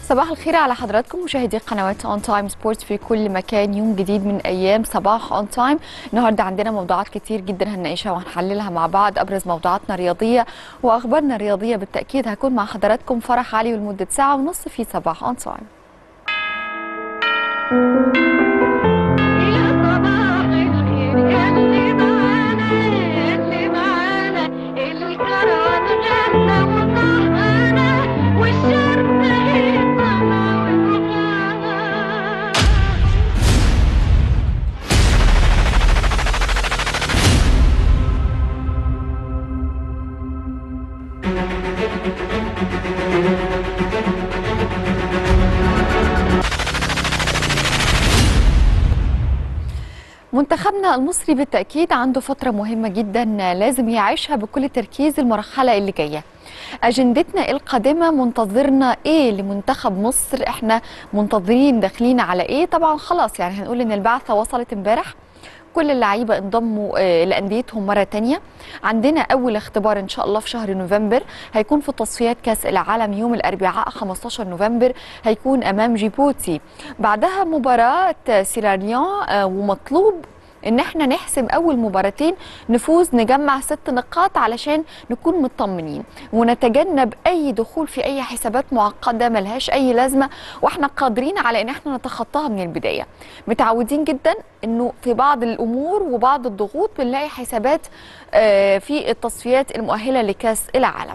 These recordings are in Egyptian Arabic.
صباح الخير على حضراتكم مشاهدي قنوات اون تايم سبورتس في كل مكان يوم جديد من ايام صباح اون تايم النهارده عندنا موضوعات كتير جدا هنناقشها وهنحللها مع بعض ابرز موضوعاتنا الرياضيه واخبارنا الرياضيه بالتاكيد هكون مع حضراتكم فرح علي لمده ساعه ونص في صباح اون تايم يا صباح الخير ياللي معانا ياللي معانا الكرم غنى وطهقنا والشرق هيطلع ويطلعنا منتخبنا المصري بالتأكيد عنده فترة مهمة جدا لازم يعيشها بكل تركيز المرحلة اللي جاية أجندتنا القادمة منتظرنا إيه لمنتخب مصر إحنا منتظرين داخلين على إيه طبعا خلاص يعني هنقول إن البعثة وصلت امبارح كل اللعيبه انضموا آه، لانديتهم مره تانية عندنا اول اختبار ان شاء الله في شهر نوفمبر هيكون في تصفيات كاس العالم يوم الاربعاء 15 نوفمبر هيكون امام جيبوتي بعدها مباراه سيراليون آه، ومطلوب ان احنا نحسم اول مباراتين نفوز نجمع ست نقاط علشان نكون مطمنين ونتجنب اي دخول في اي حسابات معقده ملهاش اي لازمه واحنا قادرين على ان احنا نتخطاها من البدايه متعودين جدا انه في بعض الامور وبعض الضغوط بنلاقي حسابات آه، في التصفيات المؤهله لكاس العالم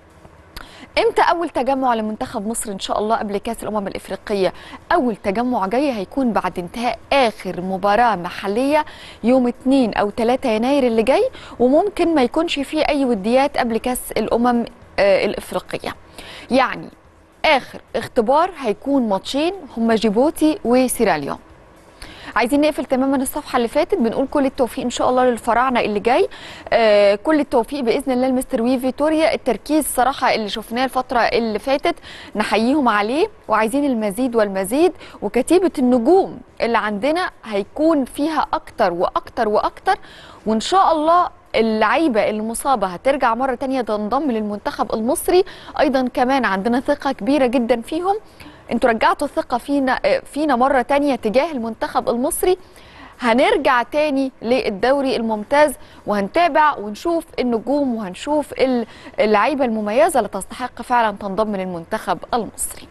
امتى اول تجمع لمنتخب مصر ان شاء الله قبل كاس الامم الافريقيه اول تجمع جاي هيكون بعد انتهاء اخر مباراه محليه يوم 2 او 3 يناير اللي جاي وممكن ما يكونش فيه اي وديات قبل كاس الامم آه، الافريقيه يعني اخر اختبار هيكون ماتشين هما جيبوتي وسيراليون عايزين نقفل تماما الصفحه اللي فاتت بنقول كل التوفيق ان شاء الله للفراعنه اللي جاي آه كل التوفيق باذن الله لمستر وي فيتوريا التركيز صراحه اللي شفناه الفتره اللي فاتت نحييهم عليه وعايزين المزيد والمزيد وكتيبه النجوم اللي عندنا هيكون فيها اكتر واكتر واكتر وان شاء الله اللعيبه المصابه هترجع مره تانية تنضم للمنتخب المصري ايضا كمان عندنا ثقه كبيره جدا فيهم انتوا رجعتوا الثقه فينا فينا مره تانية تجاه المنتخب المصري هنرجع تاني للدوري الممتاز وهنتابع ونشوف النجوم وهنشوف ال- اللعيبه المميزه اللي تستحق فعلا تنضم للمنتخب المصري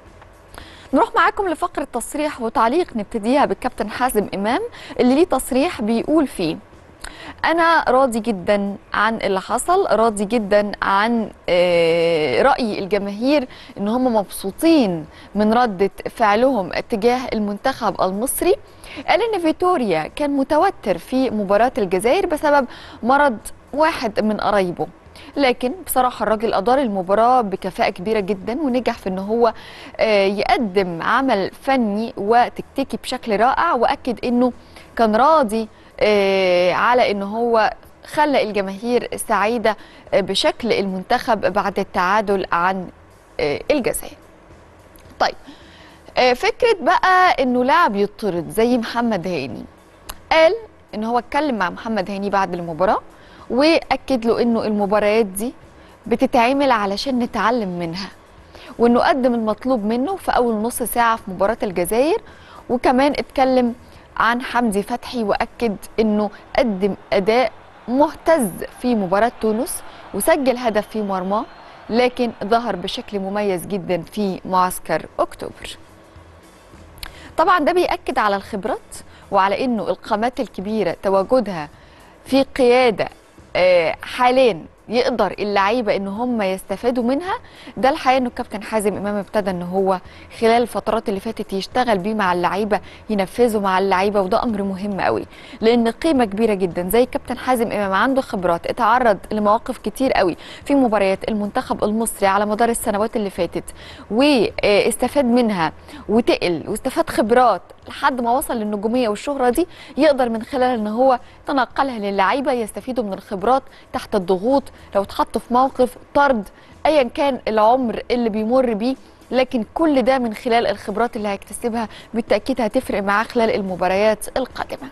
نروح معاكم لفقرة تصريح وتعليق نبتديها بالكابتن حازم إمام اللي ليه تصريح بيقول فيه أنا راضي جدا عن اللي حصل راضي جدا عن آه، رأي الجماهير إن هم مبسوطين من ردة فعلهم تجاه المنتخب المصري قال إن فيتوريا كان متوتر في مباراة الجزائر بسبب مرض واحد من قرايبه لكن بصراحة الراجل أدار المباراة بكفاءة كبيرة جدا ونجح في أن هو آه، يقدم عمل فني وتكتيكي بشكل رائع وأكد أنه كان راضي آه، على أنه هو خلى الجماهير سعيدة آه، بشكل المنتخب بعد التعادل عن آه، الجزائر طيب آه، فكرة بقى أنه لاعب يطرد زي محمد هاني قال ان هو اتكلم مع محمد هاني بعد المباراه واكد له انه المباريات دي بتتعمل علشان نتعلم منها وانه قدم المطلوب منه في اول نص ساعه في مباراه الجزائر وكمان اتكلم عن حمدي فتحي واكد انه قدم اداء مهتز في مباراه تونس وسجل هدف في مرماه لكن ظهر بشكل مميز جدا في معسكر اكتوبر طبعا ده بيأكد على الخبرات وعلى انه القامات الكبيره تواجدها في قياده آه، حاليا يقدر اللعيبه ان هم يستفادوا منها ده الحقيقه انه الكابتن حازم امام ابتدى ان هو خلال الفترات اللي فاتت يشتغل بيه مع اللعيبه ينفذه مع اللعيبه وده امر مهم قوي لان قيمه كبيره جدا زي الكابتن حازم امام عنده خبرات اتعرض لمواقف كتير قوي في مباريات المنتخب المصري على مدار السنوات اللي فاتت واستفاد منها وتقل واستفاد خبرات لحد ما وصل للنجوميه والشهره دي يقدر من خلال ان هو تنقلها للعيبه يستفيدوا من الخبرات تحت الضغوط لو اتحطوا في موقف طرد ايا كان العمر اللي بيمر بيه لكن كل ده من خلال الخبرات اللي هيكتسبها بالتاكيد هتفرق معاه خلال المباريات القادمه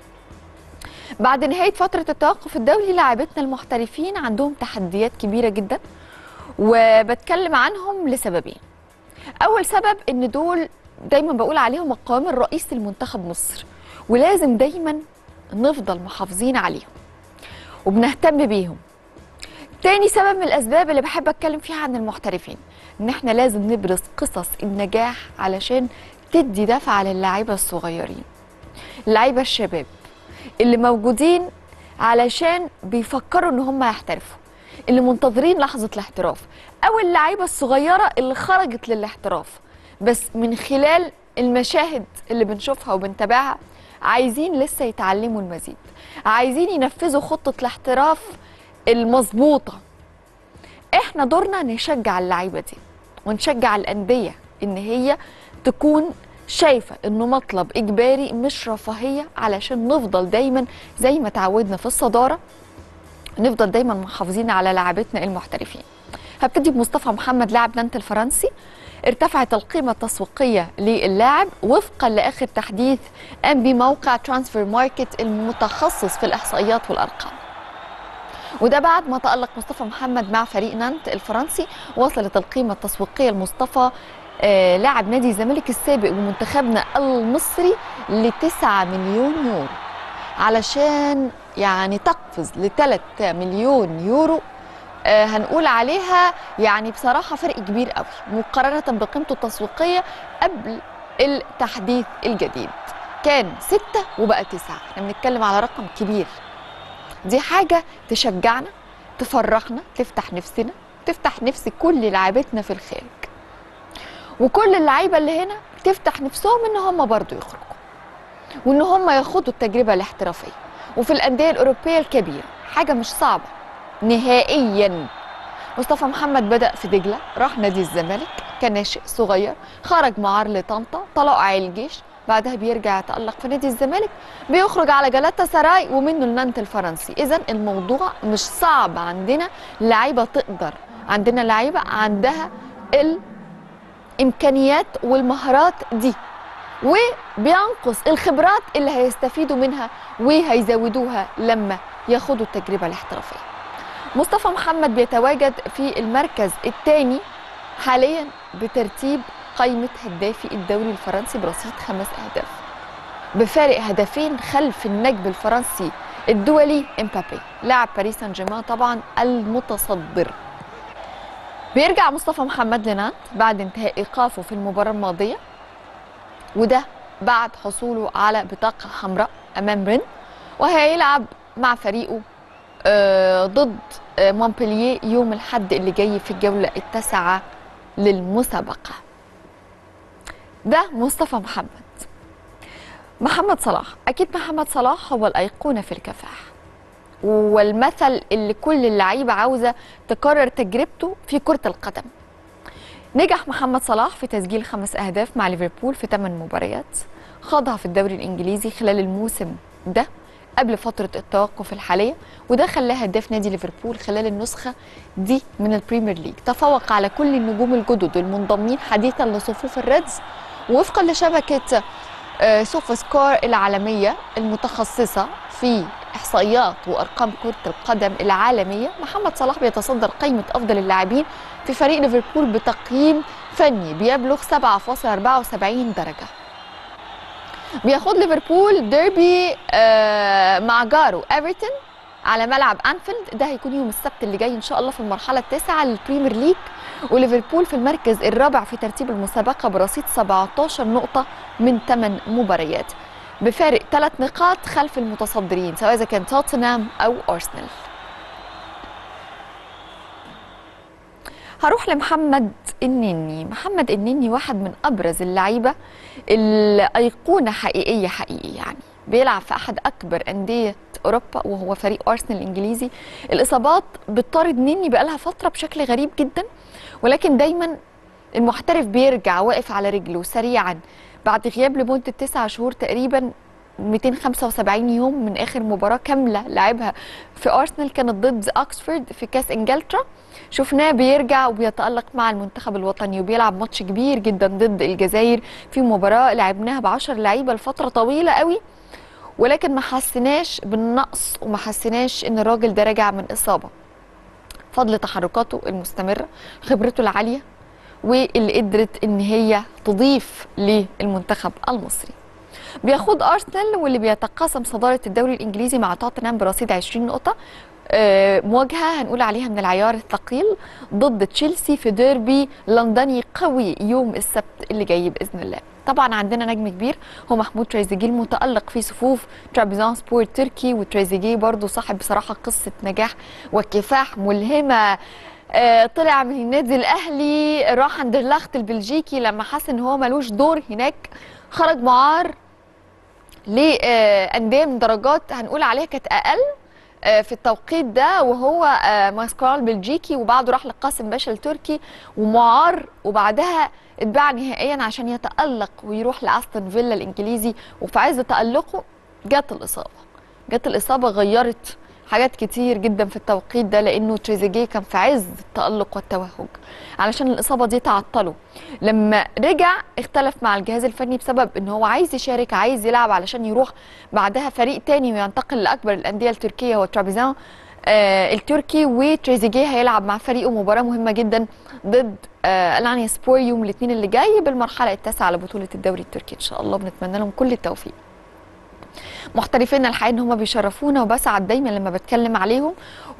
بعد نهايه فتره التوقف الدولي لاعبتنا المحترفين عندهم تحديات كبيره جدا وبتكلم عنهم لسببين اول سبب ان دول دايما بقول عليهم القوام الرئيسي لمنتخب مصر ولازم دايما نفضل محافظين عليهم وبنهتم بيهم تاني سبب من الاسباب اللي بحب اتكلم فيها عن المحترفين ان احنا لازم نبرز قصص النجاح علشان تدي دفعه للاعيبه الصغيرين اللعيبه الشباب اللي موجودين علشان بيفكروا ان هم يحترفوا اللي منتظرين لحظه الاحتراف او اللعيبه الصغيره اللي خرجت للاحتراف بس من خلال المشاهد اللي بنشوفها وبنتابعها عايزين لسه يتعلموا المزيد عايزين ينفذوا خطه الاحتراف المظبوطه احنا دورنا نشجع اللعيبه دي ونشجع الانديه ان هي تكون شايفه انه مطلب اجباري مش رفاهيه علشان نفضل دايما زي ما تعودنا في الصداره نفضل دايما محافظين على لاعبتنا المحترفين هبتدي بمصطفى محمد لاعب نانت الفرنسي ارتفعت القيمة التسويقية للاعب وفقا لآخر تحديث قام به موقع ترانسفير ماركت المتخصص في الإحصائيات والأرقام وده بعد ما تألق مصطفى محمد مع فريق نانت الفرنسي وصلت القيمة التسويقية لمصطفى آه لاعب نادي الزمالك السابق ومنتخبنا المصري ل 9 مليون يورو علشان يعني تقفز ل 3 مليون يورو آه هنقول عليها يعني بصراحة فرق كبير قوي مقارنة بقيمته التسويقية قبل التحديث الجديد كان ستة وبقى تسعة احنا بنتكلم على رقم كبير دي حاجة تشجعنا تفرحنا تفتح نفسنا تفتح نفس كل لاعبتنا في الخارج وكل اللعيبة اللي هنا تفتح نفسهم ان هم برضو يخرجوا وان هم ياخدوا التجربة الاحترافية وفي الأندية الأوروبية الكبيرة حاجة مش صعبة نهائيا مصطفى محمد بدأ في دجلة راح نادي الزمالك كناشئ صغير خرج معار لطنطا طلع الجيش بعدها بيرجع يتألق في نادي الزمالك بيخرج على جلاتا سراي ومنه النانت الفرنسي إذا الموضوع مش صعب عندنا لعيبة تقدر عندنا لعيبة عندها الإمكانيات والمهارات دي وبينقص الخبرات اللي هيستفيدوا منها وهيزودوها لما ياخدوا التجربة الاحترافية مصطفى محمد بيتواجد في المركز الثاني حاليا بترتيب قائمة هدافي الدوري الفرنسي برصيد خمس أهداف بفارق هدفين خلف النجم الفرنسي الدولي امبابي لاعب باريس سان جيرمان طبعا المتصدر بيرجع مصطفى محمد لنانت بعد انتهاء ايقافه في المباراه الماضيه وده بعد حصوله على بطاقه حمراء امام رين وهيلعب مع فريقه آه، ضد آه، مونبلييه يوم الحد اللي جاي في الجوله التاسعه للمسابقه ده مصطفى محمد محمد صلاح اكيد محمد صلاح هو الايقونه في الكفاح والمثل اللي كل اللعيبه عاوزه تكرر تجربته في كره القدم نجح محمد صلاح في تسجيل خمس اهداف مع ليفربول في ثمان مباريات خاضها في الدوري الانجليزي خلال الموسم ده قبل فترة التوقف الحالية وده خلاه هداف نادي ليفربول خلال النسخة دي من البريمير ليج تفوق على كل النجوم الجدد المنضمين حديثا لصفوف الريدز وفقا لشبكة آه، سوفا سكور العالمية المتخصصة في إحصائيات وأرقام كرة القدم العالمية محمد صلاح بيتصدر قائمة أفضل اللاعبين في فريق ليفربول بتقييم فني بيبلغ 7.74 درجة بياخد ليفربول ديربي آه، مع جارو ايفرتون على ملعب انفيلد ده هيكون يوم السبت اللي جاي ان شاء الله في المرحله التاسعه للبريمير ليج وليفربول في المركز الرابع في ترتيب المسابقه برصيد 17 نقطه من 8 مباريات بفارق ثلاث نقاط خلف المتصدرين سواء اذا كان توتنهام او ارسنال هروح لمحمد النني محمد النني واحد من ابرز اللعيبه الايقونه حقيقيه حقيقي يعني بيلعب في احد اكبر انديه اوروبا وهو فريق ارسنال الانجليزي الاصابات بتطارد نني بقالها فتره بشكل غريب جدا ولكن دايما المحترف بيرجع واقف على رجله سريعا بعد غياب لمده تسعة شهور تقريبا 275 يوم من اخر مباراه كامله لعبها في ارسنال كانت ضد اوكسفورد في كاس انجلترا شفناه بيرجع وبيتالق مع المنتخب الوطني وبيلعب ماتش كبير جدا ضد الجزائر في مباراه لعبناها ب 10 لعيبه لفتره طويله قوي ولكن ما حسيناش بالنقص وما حسيناش ان الراجل ده راجع من اصابه فضل تحركاته المستمره خبرته العاليه واللي قدرت ان هي تضيف للمنتخب المصري بيخوض ارسنال واللي بيتقاسم صداره الدوري الانجليزي مع توتنهام برصيد 20 نقطه آه، مواجهه هنقول عليها من العيار الثقيل ضد تشيلسي في ديربي لندني قوي يوم السبت اللي جاي باذن الله طبعا عندنا نجم كبير هو محمود تريزيجيه المتالق في صفوف ترابزون سبور تركي وتريزيجيه برضو صاحب بصراحه قصه نجاح وكفاح ملهمه آه، طلع من النادي الاهلي راح اندرلخت البلجيكي لما حس ان هو ملوش دور هناك خرج معار لانديه من درجات هنقول عليها كانت اقل آه، في التوقيت ده وهو آه، ماسكرال البلجيكي وبعده راح لقاسم باشا التركي ومعار وبعدها اتباع نهائيا عشان يتالق ويروح لاستون فيلا الانجليزي وفي عز تالقه جت الاصابه جت الاصابه غيرت حاجات كتير جدا في التوقيت ده لانه تريزيجيه كان في عز التالق والتوهج علشان الاصابه دي تعطله لما رجع اختلف مع الجهاز الفني بسبب ان هو عايز يشارك عايز يلعب علشان يروح بعدها فريق تاني وينتقل لاكبر الانديه التركيه هو ترابيزون آه التركي وتريزيجيه هيلعب مع فريقه مباراه مهمه جدا ضد آه الانيا سبور يوم الاثنين اللي جاي بالمرحله التاسعه لبطوله الدوري التركي ان شاء الله بنتمنى لهم كل التوفيق محترفينا الحقيقه ان هم بيشرفونا وبسعد دايما لما بتكلم عليهم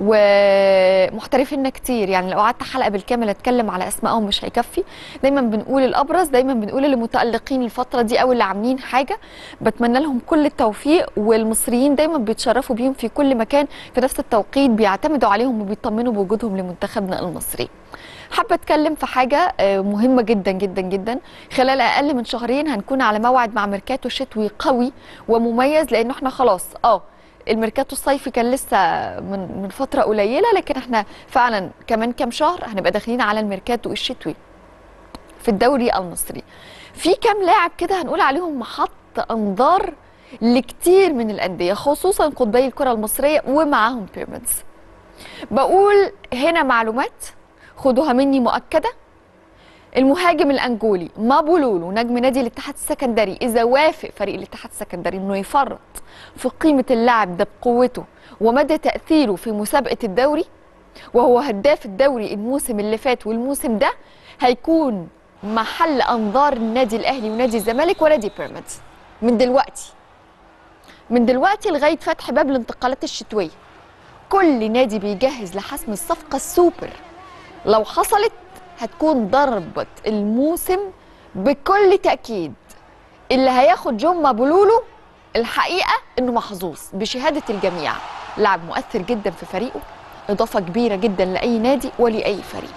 ومحترفينا كتير يعني لو قعدت حلقه بالكامل اتكلم على اسمائهم مش هيكفي دايما بنقول الابرز دايما بنقول اللي متالقين الفتره دي او اللي عاملين حاجه بتمنى لهم كل التوفيق والمصريين دايما بيتشرفوا بيهم في كل مكان في نفس التوقيت بيعتمدوا عليهم وبيطمنوا بوجودهم لمنتخبنا المصري حابه اتكلم في حاجه آه، مهمه جدا جدا جدا خلال اقل من شهرين هنكون على موعد مع ميركاتو شتوي قوي ومميز لانه احنا خلاص اه الميركاتو الصيفي كان لسه من من فتره قليله لكن احنا فعلا كمان كام شهر هنبقى داخلين على الميركاتو الشتوي في الدوري المصري في كام لاعب كده هنقول عليهم محط انظار لكتير من الانديه خصوصا قطبي الكره المصريه ومعاهم بيراميدز بقول هنا معلومات خدوها مني مؤكده المهاجم الانجولي مابولولو نجم نادي الاتحاد السكندري اذا وافق فريق الاتحاد السكندري انه يفرط في قيمه اللاعب ده بقوته ومدى تاثيره في مسابقه الدوري وهو هداف الدوري الموسم اللي فات والموسم ده هيكون محل انظار النادي الاهلي ونادي الزمالك ونادي بيراميدز من دلوقتي من دلوقتي لغايه فتح باب الانتقالات الشتويه كل نادي بيجهز لحسم الصفقه السوبر لو حصلت هتكون ضربة الموسم بكل تأكيد اللي هياخد جون مابولولو الحقيقة انه محظوظ بشهادة الجميع لاعب مؤثر جدا في فريقه إضافة كبيرة جدا لأي نادي ولأي فريق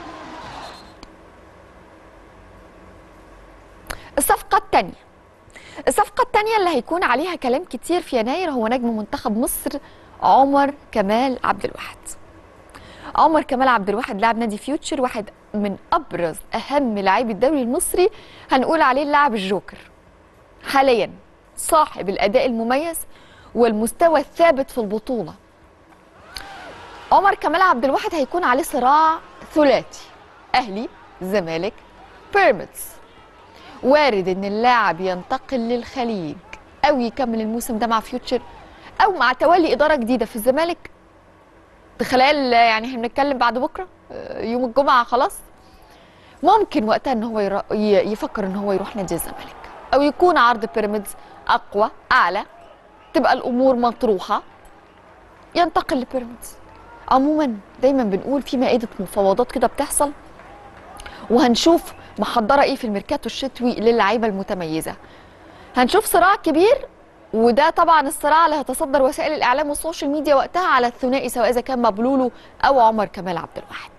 الصفقة الثانية الصفقة الثانية اللي هيكون عليها كلام كتير في يناير هو نجم منتخب مصر عمر كمال عبد الواحد عمر كمال عبد الواحد لاعب نادي فيوتشر واحد من ابرز اهم لاعبي الدوري المصري هنقول عليه اللاعب الجوكر حاليا صاحب الاداء المميز والمستوى الثابت في البطوله عمر كمال عبد الواحد هيكون عليه صراع ثلاثي اهلي زمالك بيراميدز وارد ان اللاعب ينتقل للخليج او يكمل الموسم ده مع فيوتشر او مع تولي اداره جديده في الزمالك خلال يعني احنا بنتكلم بعد بكره آه، يوم الجمعه خلاص ممكن وقتها ان هو يرا- ي- يفكر ان هو يروح نادي الزمالك او يكون عرض بيراميدز اقوى اعلى تبقى الامور مطروحه ينتقل لبيراميدز عموما دايما بنقول في مائده مفاوضات كده بتحصل وهنشوف محضره ايه في الميركاتو الشتوي للعيبه المتميزه هنشوف صراع كبير وده طبعا الصراع اللي هتصدر وسائل الاعلام والسوشيال ميديا وقتها على الثنائي سواء اذا كان مبلولو او عمر كمال عبد الواحد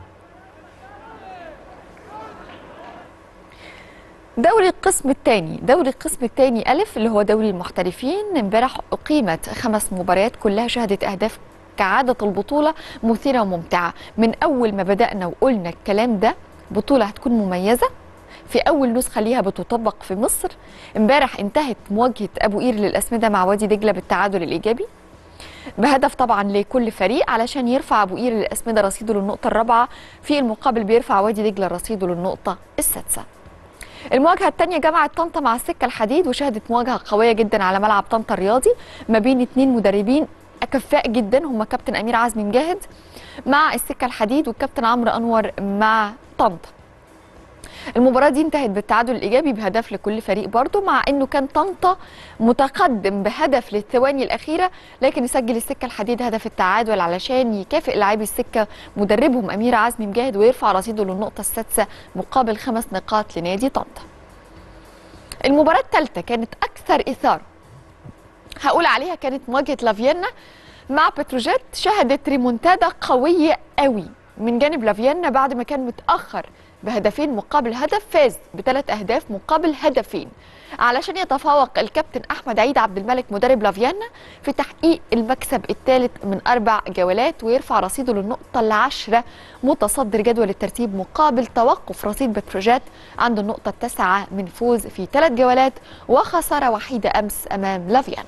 دوري القسم الثاني دوري القسم الثاني ألف اللي هو دوري المحترفين امبارح أقيمت خمس مباريات كلها شهدت أهداف كعادة البطولة مثيرة وممتعة من أول ما بدأنا وقلنا الكلام ده بطولة هتكون مميزة في أول نسخة ليها بتطبق في مصر امبارح انتهت مواجهة أبو قير للأسمدة مع وادي دجلة بالتعادل الإيجابي بهدف طبعا لكل فريق علشان يرفع أبو قير للأسمدة رصيده للنقطة الرابعة في المقابل بيرفع وادي دجلة رصيده للنقطة السادسة المواجهة الثانية جمعت طنطا مع السكة الحديد وشهدت مواجهة قوية جدا على ملعب طنطا الرياضي ما بين اتنين مدربين أكفاء جدا هم كابتن أمير عزمي مجاهد مع السكة الحديد والكابتن عمرو أنور مع طنطا المباراة دي انتهت بالتعادل الإيجابي بهدف لكل فريق برضه مع أنه كان طنطا متقدم بهدف للثواني الأخيرة لكن يسجل السكة الحديد هدف التعادل علشان يكافئ لاعبي السكة مدربهم أمير عزمي مجاهد ويرفع رصيده للنقطة السادسة مقابل خمس نقاط لنادي طنطا المباراة الثالثة كانت أكثر إثارة هقول عليها كانت مواجهة لافيينا مع بتروجيت شهدت ريمونتادا قوية قوي من جانب لافيينا بعد ما كان متأخر بهدفين مقابل هدف فاز بثلاث أهداف مقابل هدفين علشان يتفوق الكابتن أحمد عيد عبد الملك مدرب لافيينا في تحقيق المكسب الثالث من أربع جولات ويرفع رصيده للنقطة العاشرة متصدر جدول الترتيب مقابل توقف رصيد بتروجيت عند النقطة التاسعة من فوز في ثلاث جولات وخسارة وحيدة أمس أمام لافيينا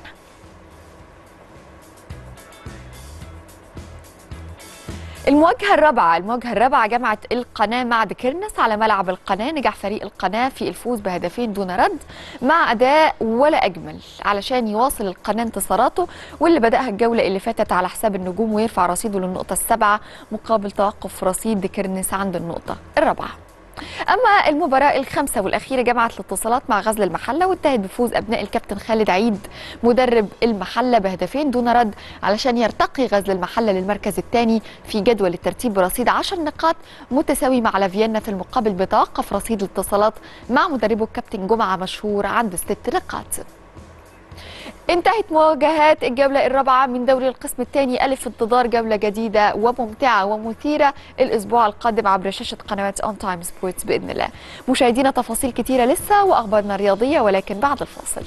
المواجهة الرابعة المواجهة الرابعة جمعت القناة مع دكرنس على ملعب القناة نجح فريق القناة في الفوز بهدفين دون رد مع أداء ولا أجمل علشان يواصل القناة انتصاراته واللي بدأها الجولة اللي فاتت على حساب النجوم ويرفع رصيده للنقطة السابعة مقابل توقف رصيد دكرنس عند النقطة الرابعة اما المباراه الخامسه والاخيره جمعت الاتصالات مع غزل المحله وانتهت بفوز ابناء الكابتن خالد عيد مدرب المحله بهدفين دون رد علشان يرتقي غزل المحله للمركز الثاني في جدول الترتيب برصيد 10 نقاط متساوي مع لافيينا في المقابل بتوقف رصيد الاتصالات مع مدربه الكابتن جمعه مشهور عند ست نقاط انتهت مواجهات الجولة الرابعة من دوري القسم الثاني ألف انتظار جولة جديدة وممتعة ومثيرة الأسبوع القادم عبر شاشة قنوات أون تايم سبورتس بإذن الله مشاهدينا تفاصيل كتيرة لسه وأخبارنا الرياضية ولكن بعد الفاصل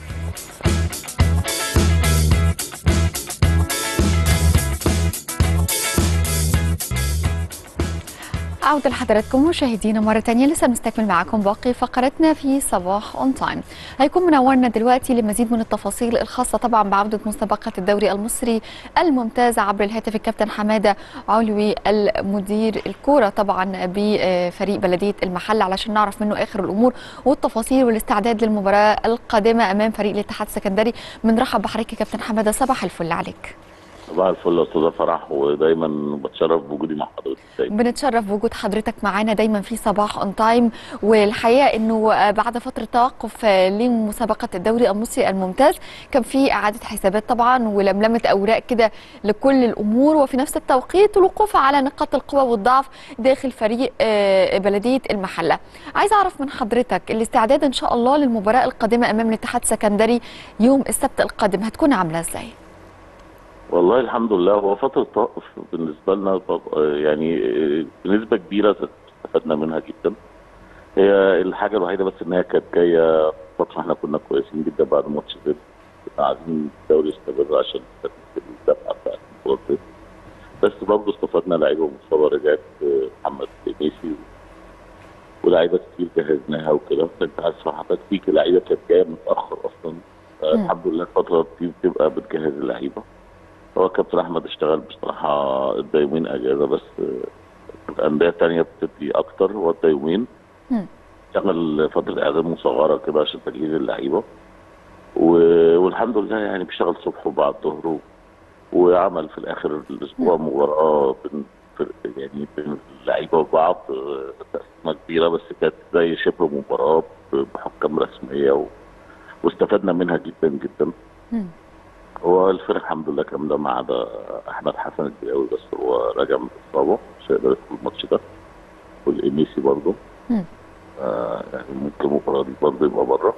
عودة لحضراتكم مشاهدينا مرة تانية لسه بنستكمل معاكم باقي فقرتنا في صباح اون تايم هيكون منورنا دلوقتي لمزيد من التفاصيل الخاصة طبعا بعودة مسابقة الدوري المصري الممتازة عبر الهاتف الكابتن حمادة علوي المدير الكورة طبعا بفريق بلدية المحل علشان نعرف منه آخر الأمور والتفاصيل والاستعداد للمباراة القادمة أمام فريق الاتحاد السكندري بنرحب بحضرتك يا كابتن حمادة صباح الفل عليك صباح الفل يا استاذه فرح ودايما بتشرف بوجودي مع حضرتك دايما بنتشرف بوجود حضرتك معانا دايما في صباح اون تايم والحقيقه انه آه، بعد فتره توقف آه، لمسابقه الدوري المصري الممتاز كان في اعاده حسابات طبعا ولملمه اوراق كده لكل الامور وفي نفس التوقيت الوقوف على نقاط القوه والضعف داخل فريق آه، بلديه المحله عايز اعرف من حضرتك الاستعداد ان شاء الله للمباراه القادمه امام الاتحاد السكندري يوم السبت القادم هتكون عامله ازاي والله الحمد لله هو فتره توقف بالنسبه لنا طب- يعني بنسبه كبيره استفدنا منها جدا هي الحاجه الوحيده بس ان هي كانت جايه فتره احنا كنا كويسين جدا بعد ماتش زد كنا عايزين الدوري يستمر عشان نستكمل الدفعه بتاعت البطولة زد. بس برضه استفدنا لعيبه مصابه رجعت محمد ميسي ولاعيبه كتير جهزناها وكده فانت عارف حضرتك فيك لعيبه كانت جايه متاخر اصلا مم. الحمد لله الفتره دي بتبقى بتجهز اللعيبه هو كابتن احمد اشتغل بصراحه ادى يومين اجازه بس آه، الانديه الثانيه بتدي اكتر وادى يومين مم. اشتغل فتره اعداد مصغره كده عشان تجهيز اللعيبه و- والحمد لله يعني بيشتغل صبح وبعد الظهر و- وعمل في الاخر الاسبوع مباراه بين فرق- يعني بين اللعيبه وبعض آه، تقسيمه كبيره بس كانت زي شبه مباراه ب- بحكام رسميه و... واستفدنا منها جدا جدا مم. هو الفرق الحمد لله كامله ما عدا احمد حسن الجلاوي بس هو راجع من الاصابه مش هيقدر يدخل الماتش ده والانيسي برضه مم. آه يعني ممكن المباراه دي برضه يبقى بره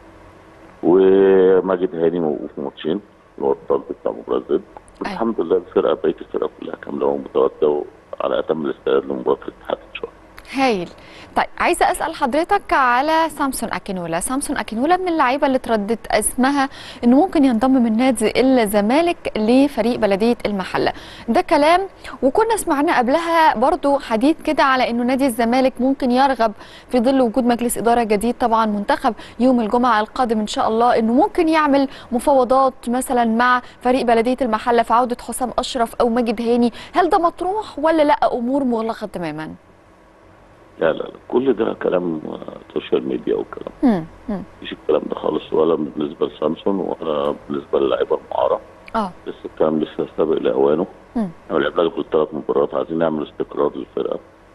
وماجد هاني موقوف ماتشين اللي هو الطالب بتاع مباراه زد أيوة. الحمد لله الفرقه بقيه الفرقه كلها كامله ومتواجده وعلى اتم الاستعداد لمباراه الاتحاد ان شاء الله هايل طيب عايزه اسال حضرتك على سامسون اكينولا سامسون اكينولا من اللعيبه اللي تردد اسمها انه ممكن ينضم من نادي الزمالك لفريق بلديه المحله ده كلام وكنا سمعنا قبلها برضو حديث كده على انه نادي الزمالك ممكن يرغب في ظل وجود مجلس اداره جديد طبعا منتخب يوم الجمعه القادم ان شاء الله انه ممكن يعمل مفاوضات مثلا مع فريق بلديه المحله في عوده حسام اشرف او ماجد هاني هل ده مطروح ولا لا امور مغلقه تماما لا لا لا كل ده كلام آه، سوشيال ميديا وكلام مم. مم. مفيش الكلام ده خالص ولا بالنسبه لسامسون ولا بالنسبه للعيبه المعاره اه لسه الكلام لسه سابق لاوانه مم. احنا لعبنا له ثلاث مباريات عايزين نعمل استقرار للفرقه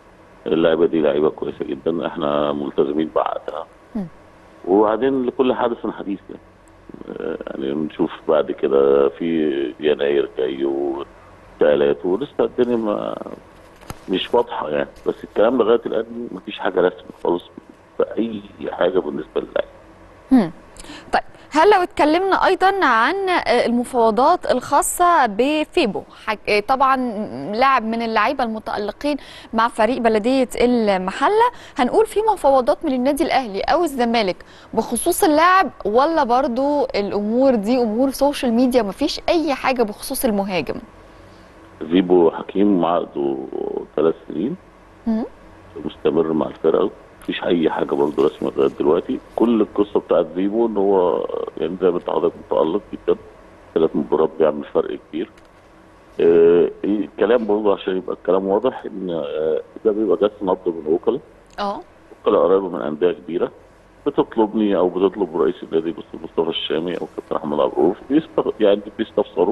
اللعيبه دي لعيبه كويسه جدا احنا ملتزمين بعقدها مم. وبعدين لكل حدث حديث يعني آه، يعني نشوف بعد كده في يناير جاي وتالات ولسه الدنيا ما مش واضحه يعني بس الكلام لغايه الان مفيش حاجه رسمي خالص في اي حاجه بالنسبه للعيبه هم. طيب هل لو اتكلمنا ايضا عن المفاوضات الخاصه بفيبو حك... طبعا لاعب من اللعيبه المتالقين مع فريق بلديه المحله هنقول في مفاوضات من النادي الاهلي او الزمالك بخصوص اللاعب ولا برضو الامور دي امور سوشيال ميديا مفيش اي حاجه بخصوص المهاجم فيبو حكيم عقده ثلاث سنين مم. مستمر مع الفرقه مفيش اي حاجه برضه رسميه لغايه دلوقتي كل القصه بتاعت فيبو ان هو يعني زي ما انت حضرتك متالق جدا ثلاث مباريات بيعمل فرق كبير آه الكلام برضه عشان يبقى الكلام واضح ان آه ده بيبقى جس نبض من وكلاء اه وكلاء قريبه من انديه كبيره بتطلبني او بتطلب رئيس النادي مستر مصطفى الشامي او كابتن احمد عبد بيستف... يعني بيستفسروا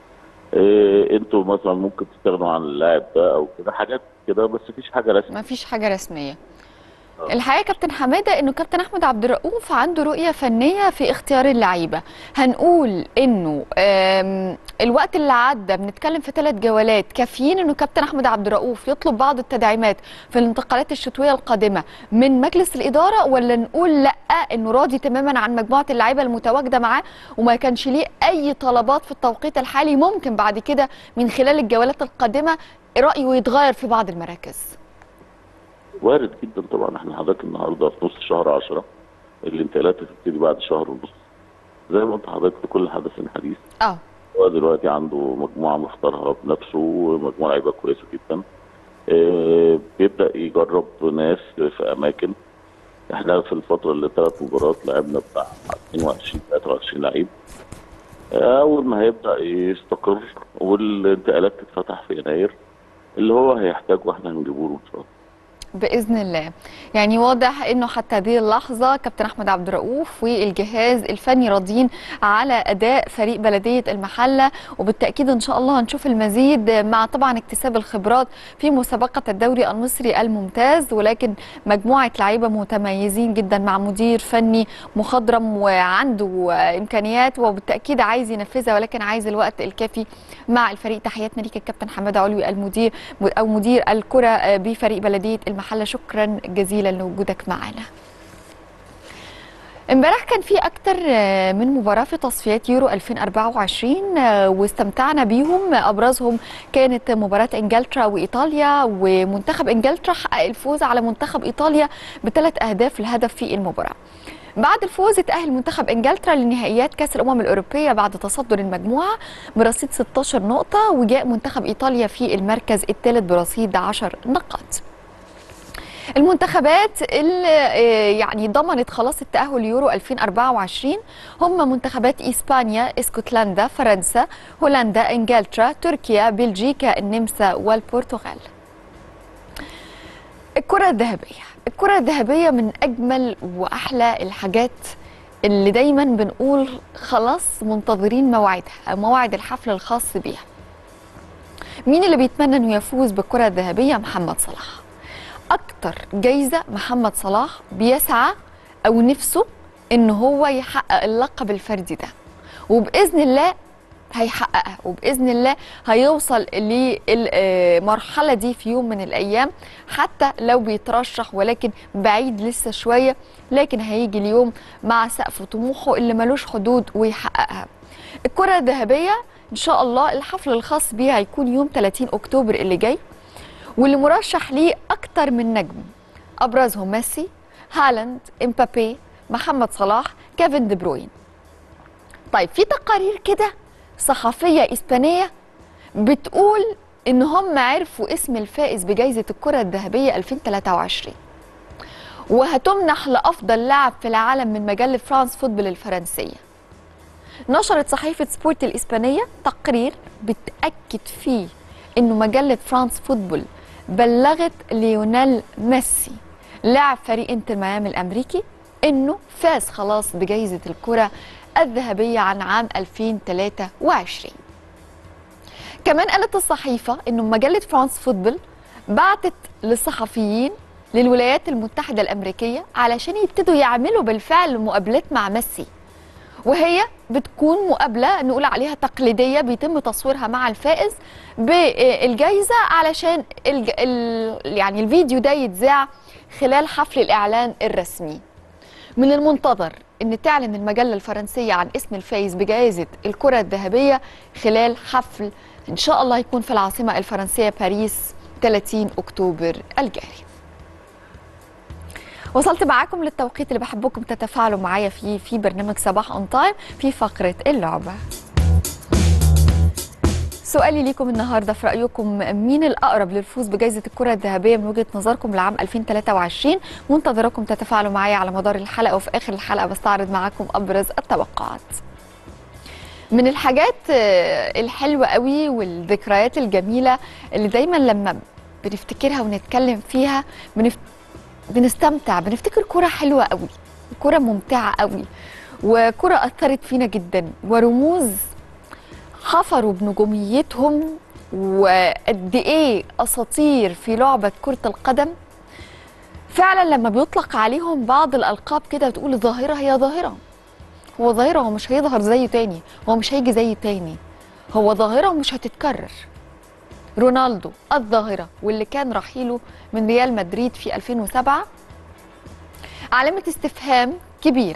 إيه انتوا مثلا ممكن تستغنوا عن اللاعب ده او كده حاجات كده بس مفيش حاجه رسميه مفيش حاجه رسميه آه. الحقيقه يا كابتن حماده انه كابتن احمد عبد الرؤوف عنده رؤيه فنيه في اختيار اللعيبه هنقول انه آم، الوقت اللي عدى بنتكلم في ثلاث جولات كافيين انه كابتن احمد عبد الرؤوف يطلب بعض التدعيمات في الانتقالات الشتويه القادمه من مجلس الاداره ولا نقول لا انه راضي تماما عن مجموعه اللعيبه المتواجده معاه وما كانش ليه اي طلبات في التوقيت الحالي ممكن بعد كده من خلال الجولات القادمه رايه يتغير في بعض المراكز وارد جدا طبعا احنا حضرتك النهارده في نص شهر 10 الانتقالات هتبتدي بعد شهر ونص زي ما قلت حضرتك في كل حدث حديث اه هو دلوقتي عنده مجموعه مختارها بنفسه ومجموعه لعيبه كويسه جدا آه، بيبدا يجرب ناس في اماكن احنا في الفتره اللي ثلاث مباريات لعبنا بتاع 22 23 لعيب آه، اول ما هيبدا يستقر والانتقالات تتفتح في يناير اللي هو هيحتاجه احنا هنجيبه له ان شاء الله باذن الله يعني واضح انه حتى هذه اللحظه كابتن احمد عبد الرؤوف والجهاز الفني راضيين على اداء فريق بلديه المحله وبالتاكيد ان شاء الله هنشوف المزيد مع طبعا اكتساب الخبرات في مسابقه الدوري المصري الممتاز ولكن مجموعه لعيبه متميزين جدا مع مدير فني مخضرم وعنده امكانيات وبالتاكيد عايز ينفذها ولكن عايز الوقت الكافي مع الفريق تحياتنا ليك الكابتن حماده علوي المدير او مدير الكره بفريق بلديه المحله شكرا جزيلا لوجودك معنا امبارح كان في اكتر من مباراه في تصفيات يورو 2024 واستمتعنا بيهم ابرزهم كانت مباراه انجلترا وايطاليا ومنتخب انجلترا حقق الفوز على منتخب ايطاليا بثلاث اهداف الهدف في المباراه بعد الفوز اتأهل منتخب انجلترا لنهائيات كأس الأمم الأوروبية بعد تصدر المجموعة برصيد 16 نقطة وجاء منتخب إيطاليا في المركز الثالث برصيد 10 نقاط. المنتخبات اللي آه، يعني ضمنت خلاص التأهل يورو 2024 هم منتخبات إسبانيا، اسكتلندا، فرنسا، هولندا، انجلترا، تركيا، بلجيكا، النمسا والبرتغال. الكرة الذهبية الكرة الذهبية من أجمل وأحلى الحاجات اللي دايما بنقول خلاص منتظرين موعدها أو موعد الحفل الخاص بيها مين اللي بيتمنى أنه يفوز بالكرة الذهبية محمد صلاح أكتر جايزة محمد صلاح بيسعى أو نفسه إن هو يحقق اللقب الفردي ده وبإذن الله هيحققها وباذن الله هيوصل للمرحله دي في يوم من الايام حتى لو بيترشح ولكن بعيد لسه شويه لكن هيجي اليوم مع سقف طموحه اللي ملوش حدود ويحققها. الكره الذهبيه ان شاء الله الحفل الخاص بيها هيكون يوم 30 اكتوبر اللي جاي واللي مرشح ليه اكتر من نجم ابرزهم ميسي هالاند امبابي محمد صلاح كيفن دي بروين طيب في تقارير كده صحفية إسبانية بتقول إن هم عرفوا اسم الفائز بجائزة الكرة الذهبية 2023 وهتمنح لأفضل لاعب في العالم من مجلة فرانس فوتبول الفرنسية نشرت صحيفة سبورت الإسبانية تقرير بتأكد فيه إنه مجلة فرانس فوتبول بلغت ليونيل ميسي لاعب فريق انتر ميامي الأمريكي إنه فاز خلاص بجائزة الكرة الذهبية عن عام 2023 كمان قالت الصحيفة أنه مجلة فرانس فوتبول بعتت للصحفيين للولايات المتحدة الأمريكية علشان يبتدوا يعملوا بالفعل مقابلات مع ميسي وهي بتكون مقابلة نقول عليها تقليدية بيتم تصويرها مع الفائز بالجائزة علشان الج... ال... يعني الفيديو ده يتذاع خلال حفل الإعلان الرسمي من المنتظر ان تعلن المجله الفرنسيه عن اسم الفايز بجائزه الكره الذهبيه خلال حفل ان شاء الله يكون في العاصمه الفرنسيه باريس 30 اكتوبر الجاري وصلت معاكم للتوقيت اللي بحبكم تتفاعلوا معايا فيه في برنامج صباح اون تايم في فقره اللعبه سؤالي ليكم النهارده في رايكم مين الاقرب للفوز بجائزه الكره الذهبيه من وجهه نظركم لعام 2023 منتظراكم تتفاعلوا معايا على مدار الحلقه وفي اخر الحلقه بستعرض معاكم ابرز التوقعات من الحاجات آه، الحلوه قوي والذكريات الجميله اللي دايما لما بنفتكرها ونتكلم فيها بنف... بنستمتع بنفتكر كرة حلوة قوي كرة ممتعة قوي وكرة أثرت فينا جدا ورموز حفروا بنجوميتهم وقد ايه اساطير في لعبه كره القدم فعلا لما بيطلق عليهم بعض الالقاب كده بتقول ظاهره هي ظاهره هو ظاهره هو مش هيظهر زيه تاني هو مش هيجي زيه تاني هو ظاهره ومش هتتكرر رونالدو الظاهره واللي كان رحيله من ريال مدريد في 2007 علامه استفهام كبيره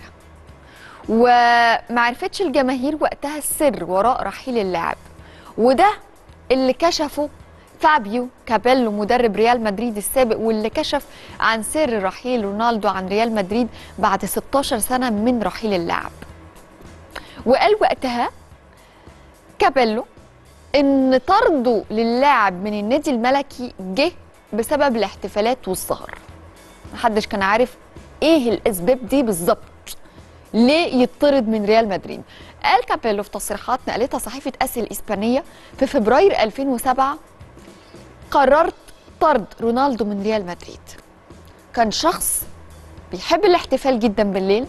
ومعرفتش الجماهير وقتها السر وراء رحيل اللاعب وده اللي كشفه فابيو كابيلو مدرب ريال مدريد السابق واللي كشف عن سر رحيل رونالدو عن ريال مدريد بعد 16 سنة من رحيل اللاعب وقال وقتها كابيلو ان طرده للاعب من النادي الملكي جه بسبب الاحتفالات والسهر محدش كان عارف ايه الاسباب دي بالظبط ليه يطرد من ريال مدريد قال كابيلو في تصريحات نقلتها صحيفة أسي الإسبانية في فبراير 2007 قررت طرد رونالدو من ريال مدريد كان شخص بيحب الاحتفال جدا بالليل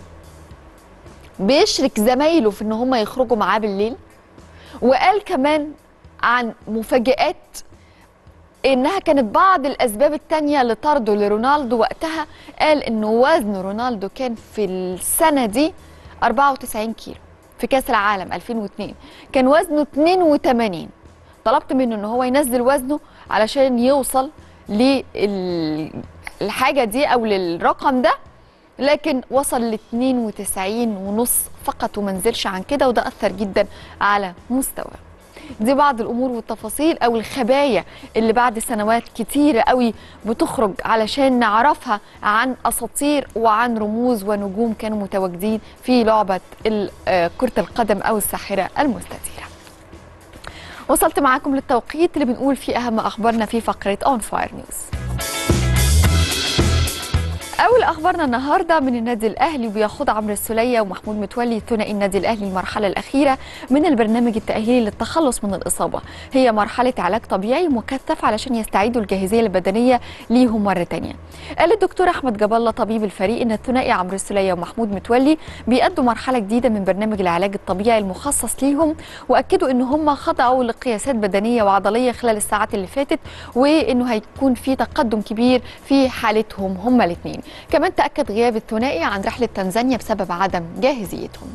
بيشرك زمايله في ان هم يخرجوا معاه بالليل وقال كمان عن مفاجآت انها كانت بعض الاسباب التانية لطرده لرونالدو وقتها قال ان وزن رونالدو كان في السنة دي 94 كيلو في كاس العالم 2002 كان وزنه 82 طلبت منه ان هو ينزل وزنه علشان يوصل للحاجة دي او للرقم ده لكن وصل ل 92 ونص فقط وما نزلش عن كده وده اثر جدا على مستواه دي بعض الامور والتفاصيل او الخبايا اللي بعد سنوات كتيره قوي بتخرج علشان نعرفها عن اساطير وعن رموز ونجوم كانوا متواجدين في لعبه ال- آه، كره القدم او الساحره المستديره وصلت معاكم للتوقيت اللي بنقول فيه اهم اخبارنا في فقره اون فاير نيوز أول أخبارنا النهاردة من النادي الأهلي بيخوض عمرو السولية ومحمود متولي ثنائي النادي الأهلي المرحلة الأخيرة من البرنامج التأهيلي للتخلص من الإصابة هي مرحلة علاج طبيعي مكثف علشان يستعيدوا الجاهزية البدنية ليهم مرة تانية قال الدكتور أحمد جاب الله طبيب الفريق إن الثنائي عمرو السولية ومحمود متولي بيأدوا مرحلة جديدة من برنامج العلاج الطبيعي المخصص ليهم وأكدوا إن هم خضعوا لقياسات بدنية وعضلية خلال الساعات اللي فاتت وإنه هيكون في تقدم كبير في حالتهم هم الاثنين كمان تأكد غياب الثنائي عن رحلة تنزانيا بسبب عدم جاهزيتهم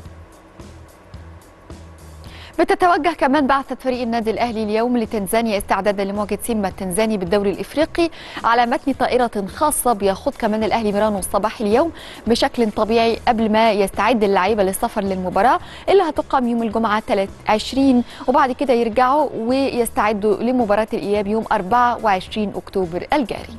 بتتوجه كمان بعثة فريق النادي الأهلي اليوم لتنزانيا استعدادا لمواجهة سيمبا التنزاني بالدوري الإفريقي على متن طائرة خاصة بيخوض كمان الأهلي ميرانو الصباح اليوم بشكل طبيعي قبل ما يستعد اللعيبة للسفر للمباراة اللي هتقام يوم الجمعة 20 وبعد كده يرجعوا ويستعدوا لمباراة الإياب يوم 24 أكتوبر الجاري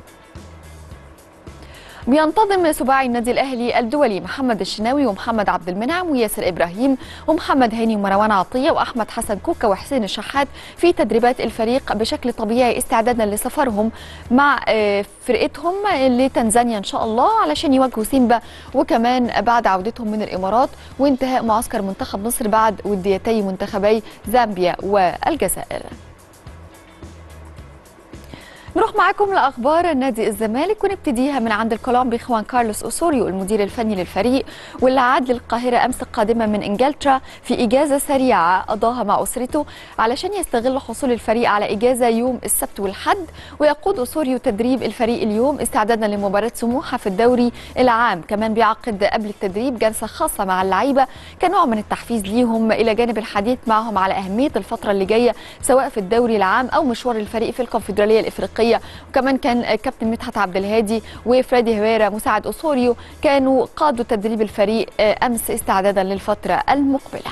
بينتظم سباعي النادي الاهلي الدولي محمد الشناوي ومحمد عبد المنعم وياسر ابراهيم ومحمد هاني ومروان عطيه واحمد حسن كوكا وحسين الشحات في تدريبات الفريق بشكل طبيعي استعدادا لسفرهم مع آه، فرقتهم لتنزانيا ان شاء الله علشان يواجهوا سيمبا وكمان بعد عودتهم من الامارات وانتهاء معسكر منتخب مصر بعد وديتي منتخبي زامبيا والجزائر نروح معاكم لاخبار نادي الزمالك ونبتديها من عند الكولومبي خوان كارلوس اوسوريو المدير الفني للفريق واللي عاد للقاهره امس قادما من انجلترا في اجازه سريعه قضاها مع اسرته علشان يستغل حصول الفريق على اجازه يوم السبت والحد ويقود اوسوريو تدريب الفريق اليوم استعدادا لمباراه سموحه في الدوري العام كمان بيعقد قبل التدريب جلسه خاصه مع اللعيبه كنوع من التحفيز ليهم الى جانب الحديث معهم على اهميه الفتره اللي جايه سواء في الدوري العام او مشوار الفريق في الكونفدراليه الافريقيه وكمان كان كابتن مدحت عبد الهادي وفريدي هيريرا مساعد اوسوريو كانوا قادوا تدريب الفريق امس استعدادا للفتره المقبله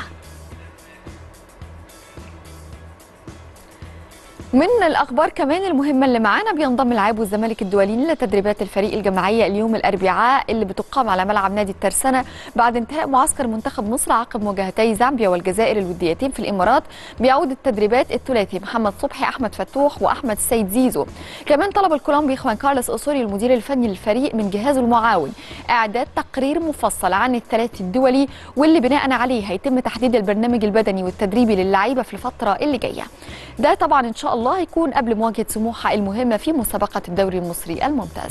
من الاخبار كمان المهمه اللي معانا بينضم لاعبو الزمالك الدوليين لتدريبات الفريق الجماعيه اليوم الاربعاء اللي بتقام على ملعب نادي الترسانه بعد انتهاء معسكر منتخب مصر عقب مواجهتي زامبيا والجزائر الوديتين في الامارات بيعود التدريبات الثلاثي محمد صبحي احمد فتوح واحمد السيد زيزو كمان طلب الكولومبي خوان كارلوس اوسوري المدير الفني للفريق من جهازه المعاون اعداد تقرير مفصل عن الثلاثي الدولي واللي بناء عليه هيتم تحديد البرنامج البدني والتدريبي للعيبه في الفتره اللي جايه ده طبعا ان شاء الله الله يكون قبل مواجهة سموحة المهمة في مسابقة الدوري المصري الممتاز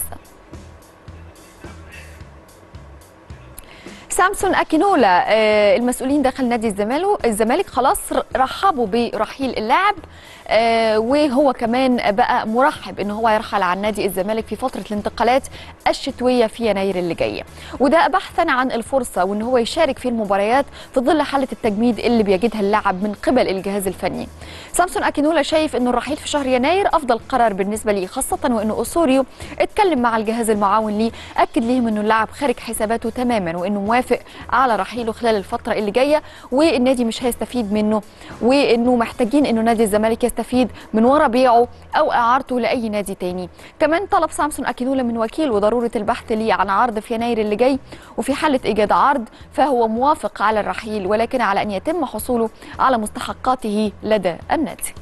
سامسون اكينولا آه المسؤولين داخل نادي الزمالك الزمالك خلاص رحبوا برحيل اللاعب آه وهو كمان بقى مرحب ان هو يرحل عن نادي الزمالك في فتره الانتقالات الشتويه في يناير اللي جايه وده بحثا عن الفرصه وان هو يشارك في المباريات في ظل حاله التجميد اللي بيجدها اللاعب من قبل الجهاز الفني سامسون اكينولا شايف انه الرحيل في شهر يناير افضل قرار بالنسبه ليه خاصه وانه اوسوريو اتكلم مع الجهاز المعاون ليه اكد ليهم انه اللاعب خارج حساباته تماما وانه موافق على رحيله خلال الفتره اللي جايه والنادي مش هيستفيد منه وانه محتاجين انه نادي الزمالك يستفيد من ورا بيعه او اعارته لاي نادي تاني كمان طلب سامسون اكينولا من وكيل وضروره البحث ليه عن عرض في يناير اللي جاي وفي حاله ايجاد عرض فهو موافق على الرحيل ولكن على ان يتم حصوله على مستحقاته لدى النادي